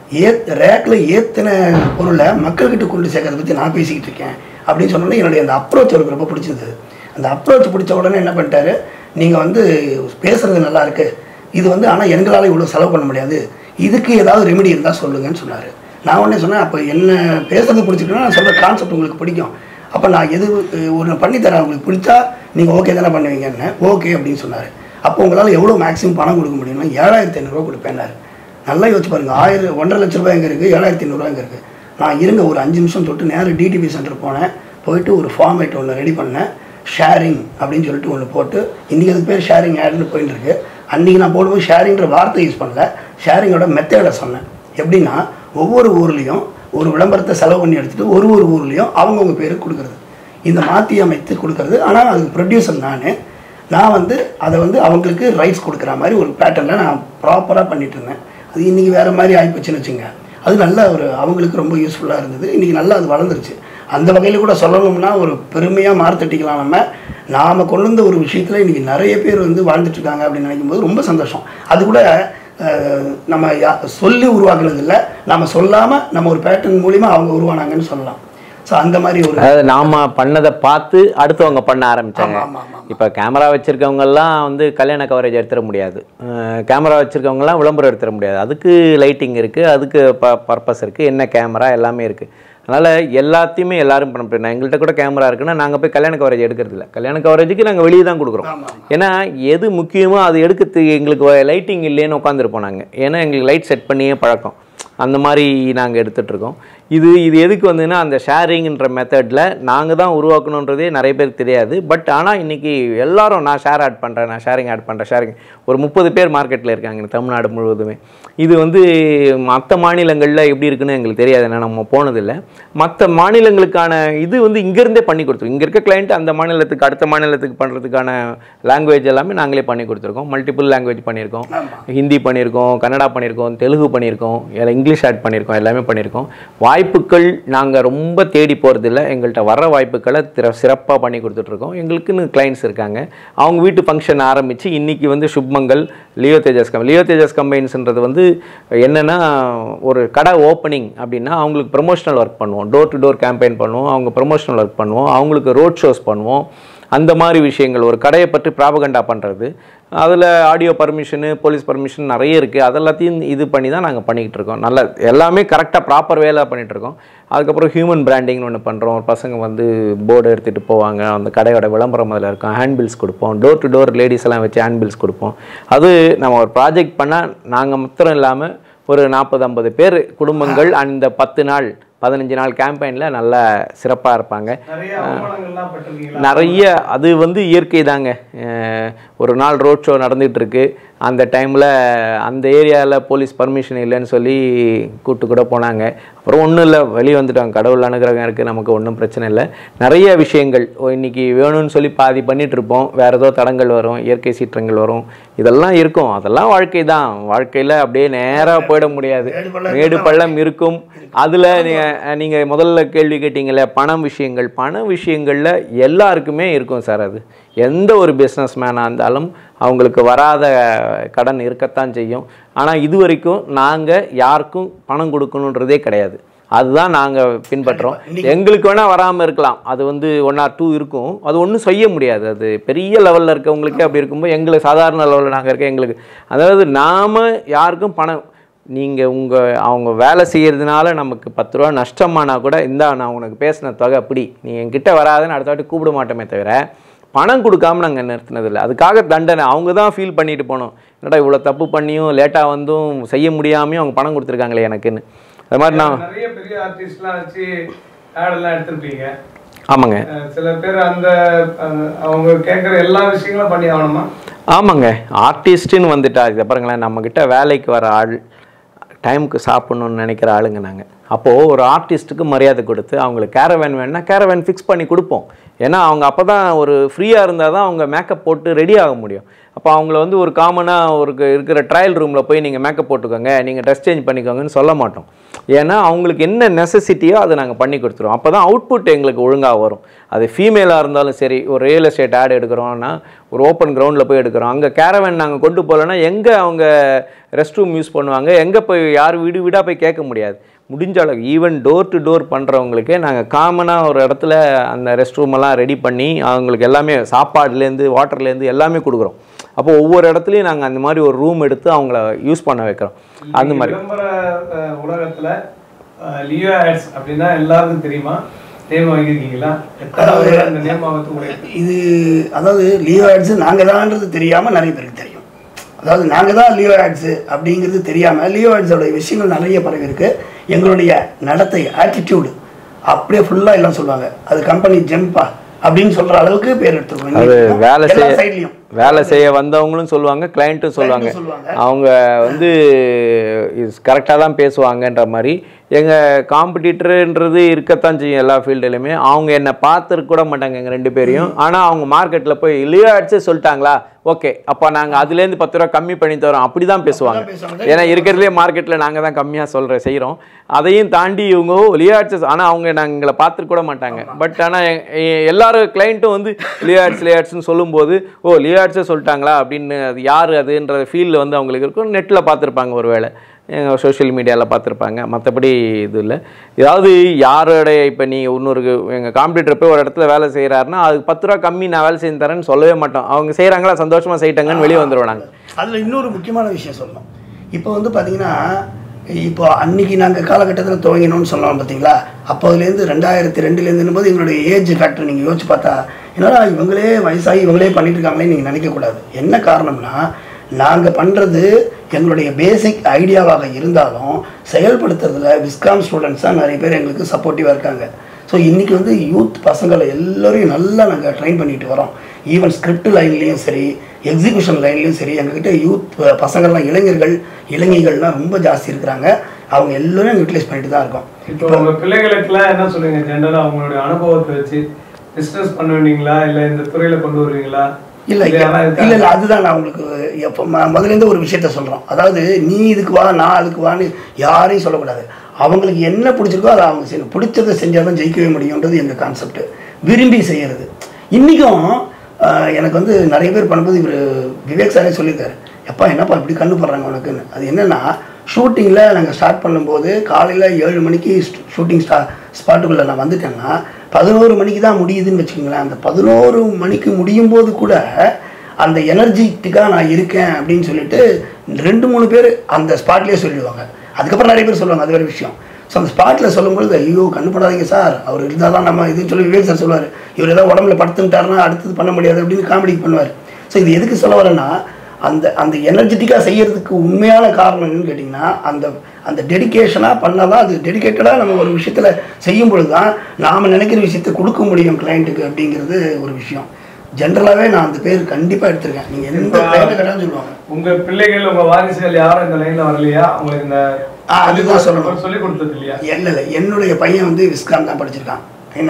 ஏத் ரேக்கில் ஏற்றின பொருளை மக்கள்கிட்ட கொண்டு சேர்க்கறத பற்றி நான் பேசிக்கிட்டு இருக்கேன் அப்படின்னு சொன்னோன்னே என்னுடைய அந்த அப்ரோச் அவருக்கு ரொம்ப பிடிச்சிருந்தது அந்த அப்ரோச் பிடிச்ச உடனே என்ன பண்ணிட்டாரு நீங்கள் வந்து பேசுறது நல்லா இருக்கு இது வந்து ஆனால் எங்களால் இவ்வளோ செலவு பண்ண முடியாது இதுக்கு ஏதாவது ரெமெடி இருந்தால் சொல்லுங்கன்னு சொன்னார் நான் உடனே சொன்னேன் அப்போ என்ன பேசுறது பிடிச்சிருக்குன்னா நான் சொல்கிற கான்செப்ட் உங்களுக்கு பிடிக்கும் அப்போ நான் எது ஒன்று பண்ணித்தரேன் உங்களுக்கு பிடிச்சா நீங்கள் ஓகே தானே பண்ணுவீங்கன்னு ஓகே அப்படின்னு சொன்னார் அப்போ உங்களால் எவ்வளோ மேக்ஸிமம் பணம் கொடுக்க முடியும்னா ஏழாயிரத்தி ஐநூறுரூவா கொடுப்பேன்னாரு நல்லா யோசிச்சு பாருங்க ஆயிரம் ஒன்றரை லட்ச ரூபாய் எங்கே இருக்குது ஏழாயிரத்தி ஐநூறுரூவா எங்கே இருக்குது நான் இருங்க ஒரு அஞ்சு நிமிஷம் தொட்டு நேரம் டிடிபி சென்டர் போனேன் போயிட்டு ஒரு ஃபார்மேட் ஒன்று ரெடி பண்ணேன் ஷேரிங் அப்படின்னு சொல்லிட்டு ஒன்று போட்டு இன்றைக்கி அதுக்கு பேர் ஷேரிங் ஆட்னு போயிட்டு இருக்கு அன்றைக்கி நான் போடும்போது ஷேரிங்கிற வார்த்தை யூஸ் பண்ணல ஷேரிங்கோட மெத்தடை சொன்னேன் எப்படின்னா ஒவ்வொரு ஊர்லேயும் ஒரு விளம்பரத்தை செலவு பண்ணி எடுத்துகிட்டு ஒரு ஒரு ஊர்லேயும் அவங்கவுங்க பேருக்கு கொடுக்குறது இந்த மாற்றி அமைத்து கொடுக்கறது ஆனால் அதுக்கு ப்ரொடியூசர் நான் நான் வந்து அதை வந்து அவங்களுக்கு ரைட்ஸ் கொடுக்குற மாதிரி ஒரு பேட்டர்னில் நான் ப்ராப்பராக பண்ணிட்டு இருந்தேன் அது இன்றைக்கி வேறு மாதிரி ஆகிப்போச்சுன்னு வச்சுங்க அது நல்ல ஒரு அவங்களுக்கு ரொம்ப யூஸ்ஃபுல்லாக இருந்தது இன்றைக்கி நல்லா அது வளர்ந்துருச்சு அந்த வகையில் கூட சொல்லணும்னா ஒரு பெருமையாக மார்த்தட்டிக்கலாம் நம்ம நாம் கொண்டு வந்த ஒரு விஷயத்தில் இன்றைக்கி நிறைய பேர் வந்து வாழ்ந்துட்டு இருக்காங்க அப்படின்னு நினைக்கும் போது ரொம்ப சந்தோஷம் அது கூட அஹ், நம்ம யா- சொல்லி உருவாக்குனது இல்லை நம்ம சொல்லாமல் நம்ம ஒரு பேட்டர்ன் மூலிமா அவங்க உருவானாங்கன்னு சொல்லலாம் ஸோ அந்த மாதிரி ஒரு அதாவது நாம பண்ணதை பார்த்து அடுத்தவங்க பண்ண ஆரம்பிச்சாங்க ஆமா, ஆமா, இப்போ கேமரா வச்சிருக்கவங்க எல்லாம் வந்து கல்யாண கவரேஜ் எடுத்துட முடியாது கேமரா வச்சிருக்கவங்க எல்லாம் விளம்பரம் எடுத்துட முடியாது அதுக்கு லைட்டிங் இருக்கு அதுக்கு ப பர்பஸ் இருக்கு என்ன கேமரா எல்லாமே இருக்கு அதனால எல்லாத்தையுமே எல்லாரும் பண்ண முடியும் எங்கள்கிட்ட கூட கேமரா இருக்குன்னா நாங்கள் போய் கல்யாண கவரேஜ் எடுக்கிறது இல்லை கல்யாண கவரேஜுக்கு நாங்கள் வெளியே தான் கொடுக்குறோம் ஆமா, ஏன்னா எது முக்கியமோ அது எடுக்கிறதுக்கு எங்களுக்கு லைட்டிங் இல்லைன்னு உட்காந்துருப்போம் நாங்கள் ஏன்னா எங்களுக்கு லைட் செட் பண்ணியே பழக்கம் அந்த மாதிரி நாங்கள் எடுத்துகிட்ருக்கோம் இது இது எதுக்கு வந்துன்னா அந்த ஷேரிங்ன்ற மெத்தடில் நாங்கள் தான் உருவாக்கணுன்றதே நிறைய பேருக்கு தெரியாது பட் ஆனால் இன்றைக்கி எல்லாரும் நான் ஷேர் ஆட் பண்ணுறேன் நான் ஷேரிங் ஆட் பண்ணுறேன் ஷேரிங் ஒரு முப்பது பேர் மார்க்கெட்டில் இருக்காங்க இந்த தமிழ்நாடு முழுவதுமே இது வந்து மற்ற மாநிலங்களில் எப்படி இருக்குன்னு எங்களுக்கு தெரியாது ஏன்னா நம்ம போனதில்லை மற்ற மாநிலங்களுக்கான இது வந்து இங்கேருந்தே பண்ணி கொடுத்துருக்கோம் இங்கே இருக்க கிளைண்ட் அந்த மாநிலத்துக்கு அடுத்த மாநிலத்துக்கு பண்ணுறதுக்கான லாங்குவேஜ் எல்லாமே நாங்களே பண்ணி கொடுத்துருக்கோம் மல்டிபிள் லாங்குவேஜ் பண்ணியிருக்கோம் ஹிந்தி பண்ணியிருக்கோம் கன்னடா பண்ணியிருக்கோம் தெலுங்கு பண்ணியிருக்கோம் எல்லாம் இங்கிலீஷ் ஆட் பண்ணியிருக்கோம் எல்லாமே பண்ணியிருக்கோம் வாய்ப்புகள் நாங்கள் ரொம்ப தேடி போகிறதில்ல எங்கள்கிட்ட வர வாய்ப்புகளை திற சிறப்பாக பண்ணி கொடுத்துட்ருக்கோம் எங்களுக்குன்னு கிளைண்ட்ஸ் இருக்காங்க அவங்க வீட்டு ஃபங்க்ஷன் ஆரம்பித்து இன்றைக்கி வந்து Shubhmangal Leo Tejas cum Leo Tejas கம்பைன்ஸ்ன்றது வந்து என்னென்னா ஒரு கடை ஓப்பனிங் அப்படின்னா அவங்களுக்கு ப்ரொமோஷனல் ஒர்க் பண்ணுவோம் டோர் டு டோர் கேம்பெயின் பண்ணுவோம் அவங்க ப்ரொமோஷனல் ஒர்க் பண்ணுவோம் அவங்களுக்கு ரோட் ஷோஸ் பண்ணுவோம் அந்த மாதிரி விஷயங்கள் ஒரு கடையை பற்றி ப்ராபகண்டா பண்ணுறது அதில் ஆடியோ பர்மிஷனு போலீஸ் பர்மிஷன் நிறைய இருக்குது அதெல்லாத்தையும் இது பண்ணி தான் நாங்கள் பண்ணிக்கிட்டு இருக்கோம் நல்ல எல்லாமே கரெக்டாக ப்ராப்பர் வேலை பண்ணிகிட்டு இருக்கோம் அதுக்கப்புறம் ஹியூமன் பிராண்டிங்னு ஒன்று பண்ணுறோம் பசங்க வந்து போர்டு எடுத்துகிட்டு போவாங்க அந்த கடையோட விளம்பரம் அதில் இருக்கும் ஹேண்ட் பில்ஸ் கொடுப்போம் டோர் டு டோர் லேடிஸ் எல்லாம் வச்சு ஹேண்ட் பில்ஸ் கொடுப்போம் அது நம்ம ஒரு ப்ராஜெக்ட் பண்ணால் நாங்கள் மாத்திரம் இல்லாமல் ஒரு நாற்பது ஐம்பது பேர் குடும்பங்கள் அந்த பத்து நாள் பதினஞ்சு நாள் கேம்பெயினில் நல்லா சிறப்பாக இருப்பாங்க நிறைய அவமானங்கள்லாம் பட்டிருக்கீங்களா நிறைய அது வந்து இயற்கை தாங்க அஹ் ஒரு நாள் ரோட் ஷோ நடந்துகிட்டு இருக்கு அந்த டைமில் அந்த ஏரியாவில் போலீஸ் பர்மிஷன் இல்லைன்னு சொல்லி கூட்டு கூட போனாங்க அப்புறம் ஒன்றும் இல்லை வெளியே வந்துட்டாங்க கடவுள் அனுகிரகம் இருக்குது நமக்கு ஒன்றும் பிரச்சனை இல்லை நிறைய விஷயங்கள் ஓ, இன்னைக்கு வேணும்னு சொல்லி பாதி பண்ணிட்டு இருப்போம் வேறு ஏதோ தடங்கள் வரும் இயற்கை சீற்றங்கள் வரும் இதெல்லாம் இருக்கும் அதெல்லாம் வாழ்க்கை தான் வாழ்க்கையில் அப்படியே நேராக போயிட முடியாது மேடு பள்ளம் மேடு பள்ளம் இருக்கும் அதில் நீங்கள் நீங்கள் முதல்ல கேள்வி கேட்டீங்களே பணம் விஷயங்கள் பண விஷயங்களில் எல்லாருக்குமே இருக்கும் சார் அது எந்த ஒரு பிஸ்னஸ் மேனாக இருந்தாலும் அவங்களுக்கு வராத கடன் இருக்கத்தான் செய்யும் ஆனால் இது வரைக்கும் நாங்கள் யாருக்கும் பணம் கொடுக்கணுன்றதே கிடையாது அதுதான் நாங்கள் பின்பற்றுறோம் எங்களுக்கு வேணால் வராமல் இருக்கலாம் அது வந்து ஒன் ஆர் டூ இருக்கும் அது ஒன்றும் செய்ய முடியாது அது பெரிய லெவலில் இருக்கவங்களுக்கே அப்படி இருக்கும்போது எங்களுக்கு சாதாரண லெவலில் நாங்கள் இருக்க எங்களுக்கு அதாவது நாம் யாருக்கும் பணம் நீங்கள் உங்கள் அவங்க வேலை செய்கிறதுனால நமக்கு பத்து ரூபா நஷ்டமானா கூட இந்தா நான் உனக்கு பேசின தொகை அப்படி நீ என்கிட்ட வராதுன்னு அடுத்த வாட்டி கூப்பிட மாட்டோமே தவிர பணம் கொடுக்காம நாங்கள் நிறுத்தினதில்லை அதுக்காக தண்டனை அவங்க தான் ஃபீல் பண்ணிட்டு போனோம் என்னடா இவ்வளோ தப்பு பண்ணியும் லேட்டாக வந்தும் செய்ய முடியாமையும் அவங்க பணம் கொடுத்துருக்காங்களே எனக்குன்னு அது மாதிரி நான் நிறைய பெரிய ஆர்டிஸ்ட்லாம் வச்சு ஆடெல்லாம் எடுத்திருப்பீங்க ஆமாங்க அஹ் சில பேர் அந்த அஹ் அவங்க கேட்குற எல்லா விஷயங்களும் பண்ணி ஆகணுமா ஆமாங்க ஆர்டிஸ்ட்டுன்னு வந்துட்டா இதை பாருங்களேன் நம்மக்கிட்ட வேலைக்கு வர ஆள் டைமுக்கு சாப்பிட்ணுன்னு நினைக்கிற ஆளுங்க நாங்கள் அப்போது ஒரு ஆர்டிஸ்ட்டுக்கு மரியாதை கொடுத்து அவங்களுக்கு கேரவேன் வேணும்னா கேரவேன் ஃபிக்ஸ் பண்ணி கொடுப்போம் ஏன்னா அவங்க அப்போ தான் ஒரு ஃப்ரீயாக இருந்தால் தான் அவங்க மேக்கப் போட்டு ரெடி ஆக முடியும் அப்போ அவங்கள வந்து ஒரு காமனாக ஒரு க- இருக்கிற ட்ரையல் ரூமில் போய் நீங்கள் மேக்கப் போட்டுக்கோங்க நீங்கள் ட்ரெஸ் சேஞ்ச் பண்ணிக்கோங்கன்னு சொல்ல மாட்டோம் ஏன்னா அவங்களுக்கு என்ன நெசசிட்டியோ அதை நாங்கள் பண்ணி கொடுத்துருவோம் அப்போ தான் அவுட்புட் எங்களுக்கு ஒழுங்காக வரும் அது ஃபீமேலாக இருந்தாலும் சரி ஒரு ரியல் எஸ்டேட் ஆட் எடுக்கிறோம்னா ஒரு ஓப்பன் கிரவுண்டில் போய் எடுக்கிறோம் அங்கே கேரவன் நாங்கள் கொண்டு போகலன்னா எங்கே அவங்க ரெஸ்ட் ரூம் யூஸ் பண்ணுவாங்க எங்கே போய் யார் வீடு வீடாக போய் கேட்க முடியாது முடிஞ்ச அளவுக்கு ஈவன் டோர் டு டோர் பண்ணுறவங்களுக்கே நாங்கள் காமனாக ஒரு இடத்துல அந்த ரெஸ்ட் ரூம் எல்லாம் ரெடி பண்ணி அவங்களுக்கு எல்லாமே சாப்பாடுலேருந்து வாட்டர்லேருந்து எல்லாமே கொடுக்குறோம் அப்போ ஒவ்வொரு இடத்துலையும் நாங்கள் அந்த மாதிரி ஒரு ரூம் எடுத்து அவங்கள யூஸ் பண்ண வைக்கிறோம் அந்த நீங்க மாதிரி விளம்பர அஹ், உலகத்துல லியோ ஆட்ஸ் அப்படின்னா எல்லாருக்கும் தெரியுமா நேம் வாங்கியிருக்கீங்களா எத்தனை முறை அந்த நேம் வாங்கிறது உங்களுக்கு இது அதாவது லியோ ஆட்ஸ் நாங்கள் தான்ன்றது தெரியாமல் நிறைய பேருக்கு தெரியும் அதாவது நாங்கள் தான் லியோ ஆட்ஸு அப்படிங்கிறது தெரியாமல் லியோ ஆட்ஸோட விஷயங்கள் நிறைய பரவி இருக்கு எங்களுடைய நடத்தை ஆட்டிடியூடு அப்படியே ஃபுல்லாக எல்லாம் சொல்லுவாங்க அது கம்பெனி ஜெம்பா அப்படின்னு சொல்கிற அளவுக்கு பேர் எடுத்துருக்கோம் அது வேலை எல்லா செய்ய சைட்லையும் வேலை செய்ய வந்தவங்களும் சொல்லுவாங்க கிளைண்ட்டும் சொல்லுவாங்க Client-ம் சொல்லுவாங்க. அவங்க வந்து கரெக்டாக தான் பேசுவாங்கன்ற மாதிரி எங்கள் காம்படிட்டருன்றது இருக்கத்தான் செய்யும் எல்லா ஃபீல்டுலையுமே அவங்க என்னை பார்த்துருக்க கூட மாட்டாங்க எங்கள் ரெண்டு பேரையும் ஆனால் அவங்க மார்க்கெட்டில் போய் இல்லையோ அடிச்சு சொல்லிட்டாங்களா ஓகே அப்போ நாங்கள் அதுலேருந்து பத்து ரூபா கம்மி பண்ணி தரோம் அப்படி தான் பேசுவாங்க பேசுவாங்க. ஏன்னா இருக்கிறதுலே மார்க்கெட்டில் நாங்கள் தான் கம்மியாக சொல்கிற செய்கிறோம் அதையும் தாண்டி இவங்க லியாட்ஸ் ஆனால் அவங்க நாங்கள் எங்களை பார்த்துருக்க கூட மாட்டாங்க பட் ஆனால் எல்லாரும் கிளைண்ட்டும் வந்து லியாட்ஸ் லியாட்ஸ்னு சொல்லும்போது ஓ லியாட்ஸே சொல்லிட்டாங்களா அப்படின்னு அது யார் அதுன்ற ஃபீல்டில் வந்து அவங்களுக்கு இருக்கும் நெட்டில் பார்த்துருப்பாங்க ஒரு வேளை சோஷியல் மீடியாவில் பார்த்துருப்பாங்க மற்றபடி இது இல்லை ஏதாவது யாரோடைய இப்போ நீ இன்னொரு எங்கள் காம்படிட்டர் போய் ஒரு இடத்துல வேலை செய்கிறாருன்னா அதுக்கு பத்து ரூபா கம்மி நான் வேலை செஞ்சு தரேன்னு சொல்லவே மாட்டோம் அவங்க செய்கிறாங்களா சந்தோஷமாக செய்யிட்டாங்கன்னு வெளியே வந்துடுவோம் நாங்கள் அதில் இன்னொரு முக்கியமான விஷயம் சொல்லணும் இப்போ வந்து பார்த்தீங்கன்னா இப்போ அன்னைக்கு நாங்கள் காலகட்டத்தில் துவங்கினோம்னு சொன்னோம் பார்த்தீங்களா அப்போதுலேருந்து ரெண்டாயிரத்தி ரெண்டுலேருந்துன்னு போது எங்களுடைய ஏஜ் ஃபேக்டர் நீங்கள் யோசிச்சு பார்த்தா என்னடா இவங்களே வயசாகி இவங்களே பண்ணிட்டு இருக்காங்களே நீங்கள் நினைக்கக்கூடாது என்ன காரணம்னா நாங்கள் பண்ணுறது எங்களுடைய பேசிக் ஐடியாவாக இருந்தாலும் செயல்படுத்துறதுல விஸ்காம் ஸ்டூடெண்ட்ஸ் தான் நிறைய பேர் எங்களுக்கு சப்போர்ட்டிவாக இருக்காங்க ஸோ இன்றைக்கி வந்து யூத் பசங்களை எல்லோரையும் நல்லா நாங்கள் ட்ரெயின் பண்ணிட்டு வரோம் ஈவன் ஸ்கிரிப்ட் லைன்லேயும் சரி எக்ஸிகியூஷன் லைன்லேயும் சரி எங்ககிட்ட யூத் பசங்கள்லாம் இளைஞர்கள் இளைஞர்கள்லாம் ரொம்ப ஜாஸ்தி இருக்கிறாங்க அவங்க எல்லோரும் யூட்டிலைஸ் பண்ணிட்டு தான் இருக்கோம் இப்போ உங்க பிள்ளைகளுக்குலாம் என்ன சொல்லுங்க ஜென்ரலா அவங்களுடைய அனுபவத்தை வச்சு பிசினஸ் பண்ணுவீங்களா இல்ல இந்த துறையில கொண்டு வருவீங்களா இல்லை இல்ல யாரா இல்லை இருக்காங்களா? இல்லை அதுதான் நான் உங்களுக்கு எப்போ ம- முதலேருந்து ஒரு விஷயத்த சொல்கிறோம் அதாவது நீ இதுக்கு வா நான் அதுக்கு வான்னு யாரையும் சொல்லக்கூடாது அவங்களுக்கு என்ன பிடிச்சிருக்கோ அதை அவங்க செய்யணும் பிடிச்சதை செஞ்சால் தான் ஜெயிக்கவே முடியுன்றது எங்கள் கான்செப்ட் விரும்பி செய்கிறது இன்றைக்கும் எனக்கு வந்து நிறைய பேர் பண்ணும்போது இவர் விவேக் சாரே சொல்லியிருக்காரு எப்பா என்னப்பா இப்படி கண்ணு போடுறாங்க உனக்குன்னு அது என்னென்னா ஷூட்டிங்கில் நாங்கள் ஸ்டார்ட் பண்ணும்போது காலையில் ஏழு மணிக்கு ஷூட்டிங் ஸ்டா ஸ்பாட்டுக்குள்ளே நான் வந்துட்டேன்னா பதினோரு மணிக்கு தான் முடியுதுன்னு வச்சுக்கோங்களேன் அந்த பதினோரு மணிக்கு முடியும் போது கூட அந்த எனர்ஜிட்டிக்காக நான் இருக்கேன் அப்படின்னு சொல்லிட்டு ரெண்டு மூணு பேர் அந்த ஸ்பாட்லேயே சொல்லிடுவாங்க அதுக்கப்புறம் நிறைய பேர் சொல்லுவாங்க அது வேறு விஷயம் ஸோ அந்த ஸ்பாட்டில் சொல்லும்பொழுது ஐயோ கண்ணு போடாதீங்க சார் அவர் இருந்தால் தான் நம்ம இதுன்னு சொல்லி விவேக் சார் சொல்லுவார் இவர் ஏதாவது உடம்புல படுத்துட்டாருன்னா அடுத்தது பண்ண முடியாது அப்படின்னு காமெடி பண்ணுவார் ஸோ இது எதுக்கு சொல்ல வரேன்னா அந்த அந்த எனர்ஜெட்டிக்காக செய்யறதுக்கு உண்மையான காரணம் என்னன்னு கேட்டிங்கன்னா அந்த அந்த டெடிகேஷனாக பண்ணால் தான் அது டெடிகேட்டடாக நம்ம ஒரு விஷயத்தில் செய்யும் பொழுது தான் நாம் நினைக்கிற விஷயத்தை கொடுக்க முடியும் கிளைண்ட்டுக்கு அப்படிங்கிறது ஒரு விஷயம் ஜென்ரலாகவே நான் அந்த பேர் கண்டிப்பாக எடுத்திருக்கேன் நீங்கள் எந்த கிளைண்ட்டு கேட்டாலும் சொல்லுவாங்க உங்க பிள்ளைகள் உங்க வாரிசுகள் யாரும் இந்த லைன்ல வரலையா உங்களுக்கு இந்த ஆ, அதுதான் சொல்லணும். சொல்லி கொடுத்தது இல்லையா இல்லை இல்லை என்னுடைய பையன் வந்து விஸ்காம் தான் படிச்சிருக்கான் என்ன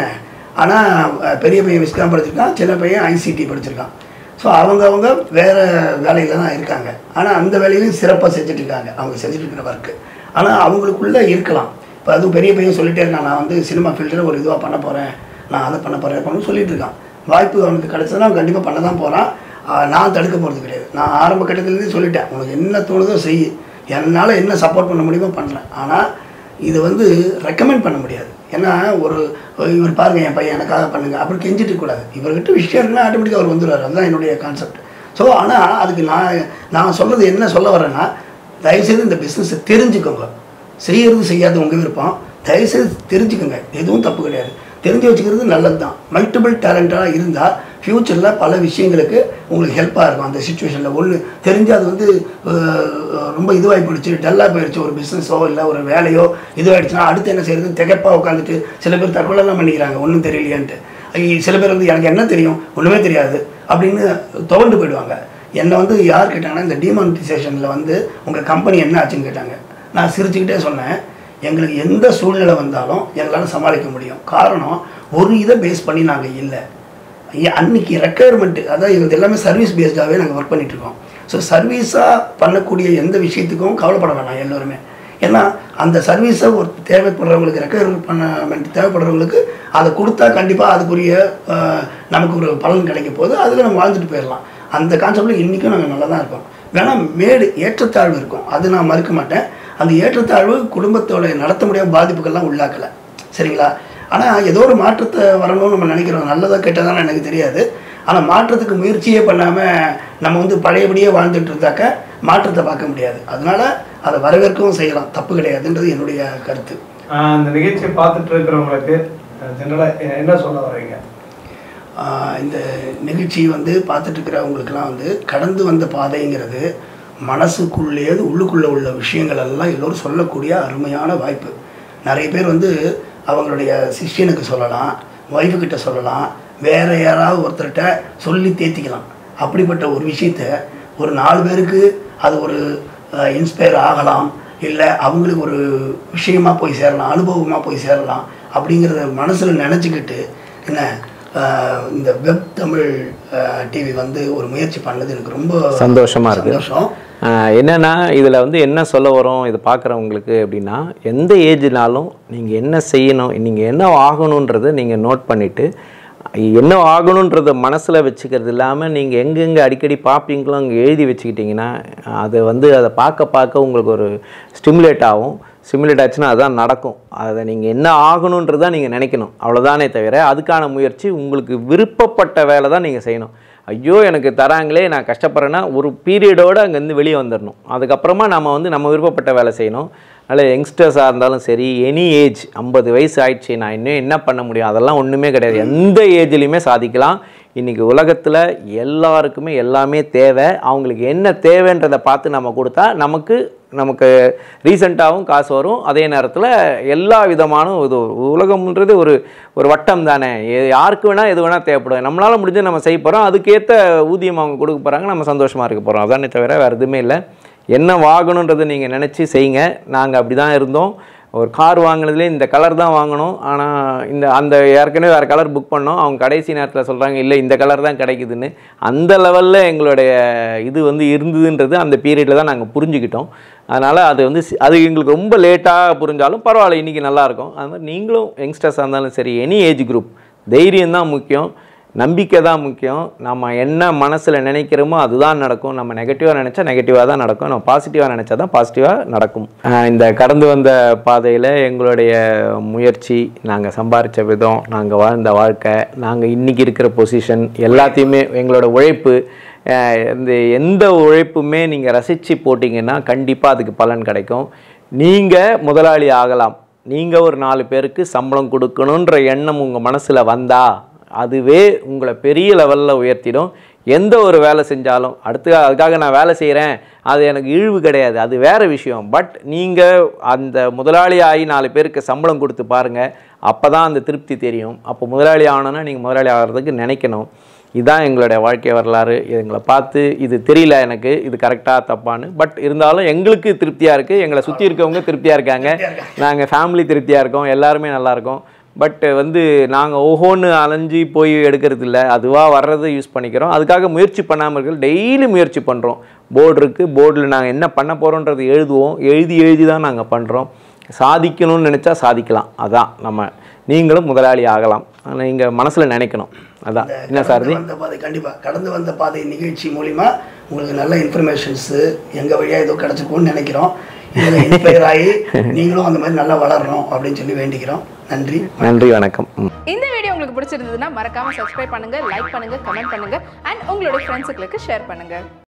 ஆனால் பெரிய பையன் விஸ்காம் படிச்சிருக்கான் சின்ன பையன் ஐசிடி படிச்சிருக்கான் ஸோ அவங்க அவங்க வேறு வேலையில் தான் இருக்காங்க ஆனால் அந்த வேலையிலையும் சிறப்பாக செஞ்சுட்டு இருக்காங்க அவங்க செஞ்சுட்டு இருக்கிற ஒர்க்கு ஆனால் அவங்களுக்குள்ளே இருக்கலாம் இப்போ அதுவும் பெரிய பையன் சொல்லிட்டே இருக்கான் நான் வந்து சினிமா ஃபீல்டில் ஒரு இதுவாக பண்ண போகிறேன் நான் அதை பண்ண போகிறேன் அப்படின்னு சொல்லிட்டு இருக்கான் வாய்ப்பு அவனுக்கு கிடைச்சதுன்னா அவன் கண்டிப்பாக பண்ண தான் போகிறான் நான் தடுக்க போகிறது கிடையாது நான் ஆரம்ப கட்டத்துலேருந்தே சொல்லிட்டேன் உனக்கு என்ன தோணுதோ செய் என்னால் என்ன சப்போர்ட் பண்ண முடியுமோ பண்ணுறேன் ஆனால் இது வந்து ரெக்கமெண்ட் பண்ண முடியாது ஏன்னா ஒரு இவர் பாருங்க என் பையன் எனக்காக பண்ணுங்க அப்படி கெஞ்சிட்டு இருக்கக்கூடாது இவர்கிட்ட விஷயம் இருக்குன்னா ஆட்டோமேட்டிக்காக அவர் வந்துடுவார் அதுதான் என்னுடைய கான்செப்ட் ஸோ ஆனால் அதுக்கு நான் நான் சொல்கிறது என்ன சொல்ல வரேன்னா தயவுசெய்து இந்த பிஸ்னஸை தெரிஞ்சுக்கோங்க செய்யறது செய்யாது உங்கள் விருப்பம் தயவுசெய்து தெரிஞ்சுக்கோங்க எதுவும் தப்பு கிடையாது தெரிஞ்சு வச்சுக்கிறது நல்லது தான் மல்டிபிள் டேலண்டாக இருந்தால் ஃப்யூச்சரில் பல விஷயங்களுக்கு உங்களுக்கு ஹெல்ப்பாக இருக்கும் அந்த சுச்சுவேஷனில் ஒன்று தெரிஞ்சு அது வந்து அஹ், ரொம்ப இதுவாகி போயிடுச்சு டல்லாக போயிடுச்சு ஒரு பிஸ்னஸோ இல்லை ஒரு வேலையோ இதுவாகிடுச்சுன்னா அடுத்து என்ன செய்யறது திகப்பாக உட்காந்துட்டு சில பேர் தற்கொலைலாம் பண்ணிக்கிறாங்க ஒன்றும் தெரியலையான்ட்டு ஐய, சில பேர் வந்து எனக்கு என்ன தெரியும் ஒன்றுமே தெரியாது அப்படின்னு துவண்டு போயிடுவாங்க என்னை வந்து யார் கேட்டாங்கன்னா இந்த டிமானிட்டைசேஷனில் வந்து உங்கள் கம்பெனி என்ன ஆச்சுன்னு கேட்டாங்க நான் சிரிச்சுக்கிட்டே சொன்னேன் எங்களுக்கு எந்த சூழ்நிலை வந்தாலும் எங்களால் சமாளிக்க முடியும் காரணம் ஒரு இதை பேஸ் பண்ணி நாங்கள் இல்லை இ- அன்னைக்கு ரெக்குயர்மெண்ட் அதாவது இது எல்லாமே சர்வீஸ் பேஸ்டாகவே நாங்கள் ஒர்க் பண்ணிட்டு இருக்கோம் ஸோ சர்வீஸாக பண்ணக்கூடிய எந்த விஷயத்துக்கும் கவலைப்பட வேணாம் எல்லோருமே ஏன்னா அந்த சர்வீஸை ஒரு தேவைப்படுறவங்களுக்கு ரெக்குயர்மெண்ட் பண்ண தேவைப்படுறவங்களுக்கு அதை கொடுத்தா கண்டிப்பாக அதுக்குரிய அஹ், நமக்கு ஒரு பலன் கிடைக்கும் போது அதில் நம்ம வாழ்ந்துட்டு போயிடலாம் அந்த கான்செப்டில் இன்றைக்கும் நாங்கள் நல்லா தான் இருக்கோம் வேணா மேடு ஏற்றத்தாழ்வு இருக்கும் அது நான் மறுக்க மாட்டேன் அந்த ஏற்றத்தாழ்வு குடும்பத்தோட நடத்த முடியாத பாதிப்புகள்லாம் உள்ளாக்கலை சரிங்களா ஆனால் ஏதோ ஒரு மாற்றத்தை வரணும்னு நம்ம நினைக்கிறோம் நல்லதா கெட்டதான்னு எனக்கு தெரியாது ஆனால் மாற்றத்துக்கு முயற்சியே பண்ணாமல் நம்ம வந்து பழையபடியே வாழ்ந்துட்டு இருந்தாக்க மாற்றத்தை பார்க்க முடியாது அதனால அதை வரவேற்கவும் செய்யலாம் தப்பு கிடையாதுன்றது என்னுடைய கருத்து ஆஹ் இந்த நிகழ்ச்சியை பார்த்துட்டு இருக்கிறவங்களுக்கு ஜெனரலாக என்ன சொல்ல வர்றீங்க ஆஹ் இந்த நிகழ்ச்சி வந்து பார்த்துட்டு இருக்கிறவங்களுக்கெல்லாம் வந்து கடந்து வந்த பாதைங்கிறது மனசுக்குள்ளேயே உள்ளுக்குள்ளே உள்ள விஷயங்கள் எல்லாம் எல்லோரும் சொல்லக்கூடிய அருமையான வாய்ப்பு நிறைய பேர் வந்து அவங்களுடைய சிஷ்யனுக்கு சொல்லலாம் ஒய்ஃபு கிட்ட சொல்லலாம் வேற யாராவது ஒருத்தர்கிட்ட சொல்லி தேத்திக்கலாம் அப்படிப்பட்ட ஒரு விஷயத்த ஒரு நாலு பேருக்கு அது ஒரு இன்ஸ்பயர் ஆகலாம் இல்லை அவங்களுக்கு ஒரு விஷயமா போய் சேரலாம் அனுபவமாக போய் சேரலாம் அப்படிங்கிறத மனசில் நினச்சிக்கிட்டு என்ன ஆஹ் இந்த வெப் தமிழ் டிவி வந்து ஒரு முயற்சி பண்ணது எனக்கு ரொம்ப சந்தோஷமா இருக்கு. சந்தோஷம் ஆஹ் என்னன்னா இதில் வந்து என்ன சொல்ல வரோம் இது பார்க்குறவங்களுக்கு அப்படின்னா எந்த ஏஜ்னாலும் நீங்கள் என்ன செய்யணும் நீங்கள் என்ன ஆகணுன்றதை நீங்கள் நோட் பண்ணிவிட்டு என்ன ஆகணுன்றத மனசில் வச்சுக்கிறது இல்லாமல் நீங்கள் எங்கெங்கே அடிக்கடி பார்ப்பீங்களோ அங்கே எழுதி வச்சுக்கிட்டிங்கன்னா அது வந்து அதை பார்க்க பார்க்க உங்களுக்கு ஒரு ஸ்டிமுலேட் ஆகும் ஸ்டிமுலேட் ஆச்சுன்னா அதுதான் நடக்கும் அதை நீங்கள் என்ன ஆகணுன்றதை நீங்கள் நினைக்கணும் அவ்வளோதானே தவிர அதுக்கான முயற்சி உங்களுக்கு விருப்பப்பட்ட வேலை தான் நீங்கள் செய்யணும் ஐயோ எனக்கு தராங்களே நான் கஷ்டப்படுறேன்னா ஒரு பீரியடோடு அங்கேருந்து வெளியே வந்துடணும் அதுக்கப்புறமா நம்ம வந்து நம்ம விருப்பப்பட்ட வேலை செய்யணும் அதில் யங்ஸ்டர்ஸாக இருந்தாலும் சரி எனி ஏஜ் ஐம்பது வயசு ஆயிடுச்சு நான் இன்னும் என்ன பண்ண முடியும் அதெல்லாம் ஒன்றுமே கிடையாது எந்த ஏஜ்லேயுமே சாதிக்கலாம் இன்றைக்கி உலகத்தில் எல்லாருக்குமே எல்லாமே தேவை அவங்களுக்கு என்ன தேவைன்றதை பார்த்து நம்ம கொடுத்தா நமக்கு நமக்கு ரீசெண்டாகவும் காசு வரும் அதே நேரத்தில் எல்லா விதமான இது உலகம்ன்றது ஒரு ஒரு வட்டம் தானே எ- யாருக்கு வேணால் எது வேணால் தேவைப்படும் நம்மளால் முடிஞ்சு நம்ம செய்ய போகிறோம் அதுக்கேற்ற ஊதியம் அவங்க கொடுக்க போகிறாங்க நம்ம சந்தோஷமாக இருக்க போகிறோம் அதானே தவிர வேறு எதுவுமே இல்லை என்ன வாங்கணுன்றதை நீங்கள் நினச்சி செய்யுங்க நாங்கள் அப்படி தான் இருந்தோம் ஒரு கார் வாங்கினதுலேயே இந்த கலர் தான் வாங்கணும் ஆனால் இந்த அந்த ஏற்கனவே வேறு கலர் புக் பண்ணோம் அவங்க கடைசி நேரத்தில் சொல்கிறாங்க இல்லை இந்த கலர் தான் கிடைக்குதுன்னு அந்த லெவலில் எங்களுடைய இது வந்து இருந்ததுன்றது அந்த பீரியடில் தான் நாங்கள் புரிஞ்சுக்கிட்டோம் அதனால் அது வந்து சி- அது எங்களுக்கு ரொம்ப லேட்டாக புரிஞ்சாலும் பரவாயில்ல இன்றைக்கி நல்லாயிருக்கும் அது மாதிரி நீங்களும் யங்ஸ்டர்ஸாக இருந்தாலும் சரி எனி ஏஜ் குரூப் தைரியம் தான் முக்கியம் நம்பிக்கை தான் முக்கியம் நம்ம என்ன மனசில் நினைக்கிறோமோ அதுதான் நடக்கும் நம்ம நெகட்டிவாக நினச்சா நெகட்டிவாக தான் நடக்கும் நம்ம பாசிட்டிவாக நினச்சா தான் பாசிட்டிவாக நடக்கும் ஆஹ் இந்த கடந்து வந்த பாதையில் எங்களுடைய முயற்சி நாங்கள் சம்பாரித்த விதம் நாங்கள் வாழ்ந்த வாழ்க்கை நாங்கள் இன்றைக்கி இருக்கிற பொசிஷன் எல்லாத்தையுமே எங்களோட உழைப்பு ஆஹ் இந்த எந்த உழைப்புமே நீங்கள் ரசித்து போட்டிங்கன்னா கண்டிப்பாக அதுக்கு பலன் கிடைக்கும் நீங்கள் முதலாளி ஆகலாம் நீங்கள் ஒரு நாலு பேருக்கு சம்பளம் கொடுக்கணுன்ற எண்ணம் உங்கள் மனசில் வந்தா அதுவே உங்களை பெரிய லெவலில் உயர்த்திடும் எந்த ஒரு வேலை செஞ்சாலும் அடுத்து அதுக்காக நான் வேலை செய்கிறேன் அது எனக்கு இழிவு கிடையாது அது வேறு விஷயம் பட் நீங்கள் அந்த முதலாளி ஆகி நாலு பேருக்கு சம்பளம் கொடுத்து பாருங்கள் அப்போ தான் அந்த திருப்தி தெரியும் அப்போ முதலாளி ஆகணும்னா நீங்கள் முதலாளி ஆகிறதுக்கு நினைக்கணும் இதுதான் எங்களுடைய வாழ்க்கை வரலாறு எங்களை பார்த்து இது தெரியல எனக்கு இது கரெக்டாக தப்பான்னு பட் இருந்தாலும் எங்களுக்கு திருப்தியாக இருக்குது எங்களை சுற்றி இருக்கவங்க திருப்தியாக இருக்காங்க நாங்கள் ஃபேமிலி திருப்தியாக இருக்கோம் எல்லாருமே நல்லா இருக்கோம் பட் வந்து நாங்கள் ஓஹோன்னு அலைஞ்சு போய் எடுக்கிறது இல்லை அதுவாக வர்றதை யூஸ் பண்ணிக்கிறோம் அதுக்காக முயற்சி பண்ணாமல் இருக்கிற டெய்லி முயற்சி பண்ணுறோம் போர்டு இருக்குது போர்டில் நாங்கள் என்ன பண்ண போகிறோன்றது எழுதுவோம் எழுதி எழுதி தான் நாங்கள் பண்ணுறோம் சாதிக்கணும்னு நினச்சா சாதிக்கலாம் அதான் நம்ம நீங்களும் முதலாளி ஆகலாம் நீங்கள் மனசில் நினைக்கணும் அதான் என்ன சார் கடந்து வந்த பாதை கண்டிப்பாக கடந்து வந்த பாதை நிகழ்ச்சி மூலிமா உங்களுக்கு நல்ல இன்ஃபர்மேஷன்ஸு எங்கள் வழியாக ஏதோ கிடச்சிருக்கும்னு நினைக்கிறோம் இதில் இன்ஸ்பயர் ஆகி நீங்களும் அந்த மாதிரி நல்லா வளரணும் அப்படின்னு சொல்லி வேண்டிக்கிறோம் நன்றி நன்றி வணக்கம் ம் இந்த வீடியோ உங்களுக்கு பிடிச்சிருந்ததுன்னா மறக்காம சப்ஸ்கிரைப் பண்ணுங்க லைக் பண்ணுங்க கமெண்ட் பண்ணுங்க அண்ட் உங்களோட ஃப்ரெண்ட்ஸுங்களுக்கு ஷேர் பண்ணுங்க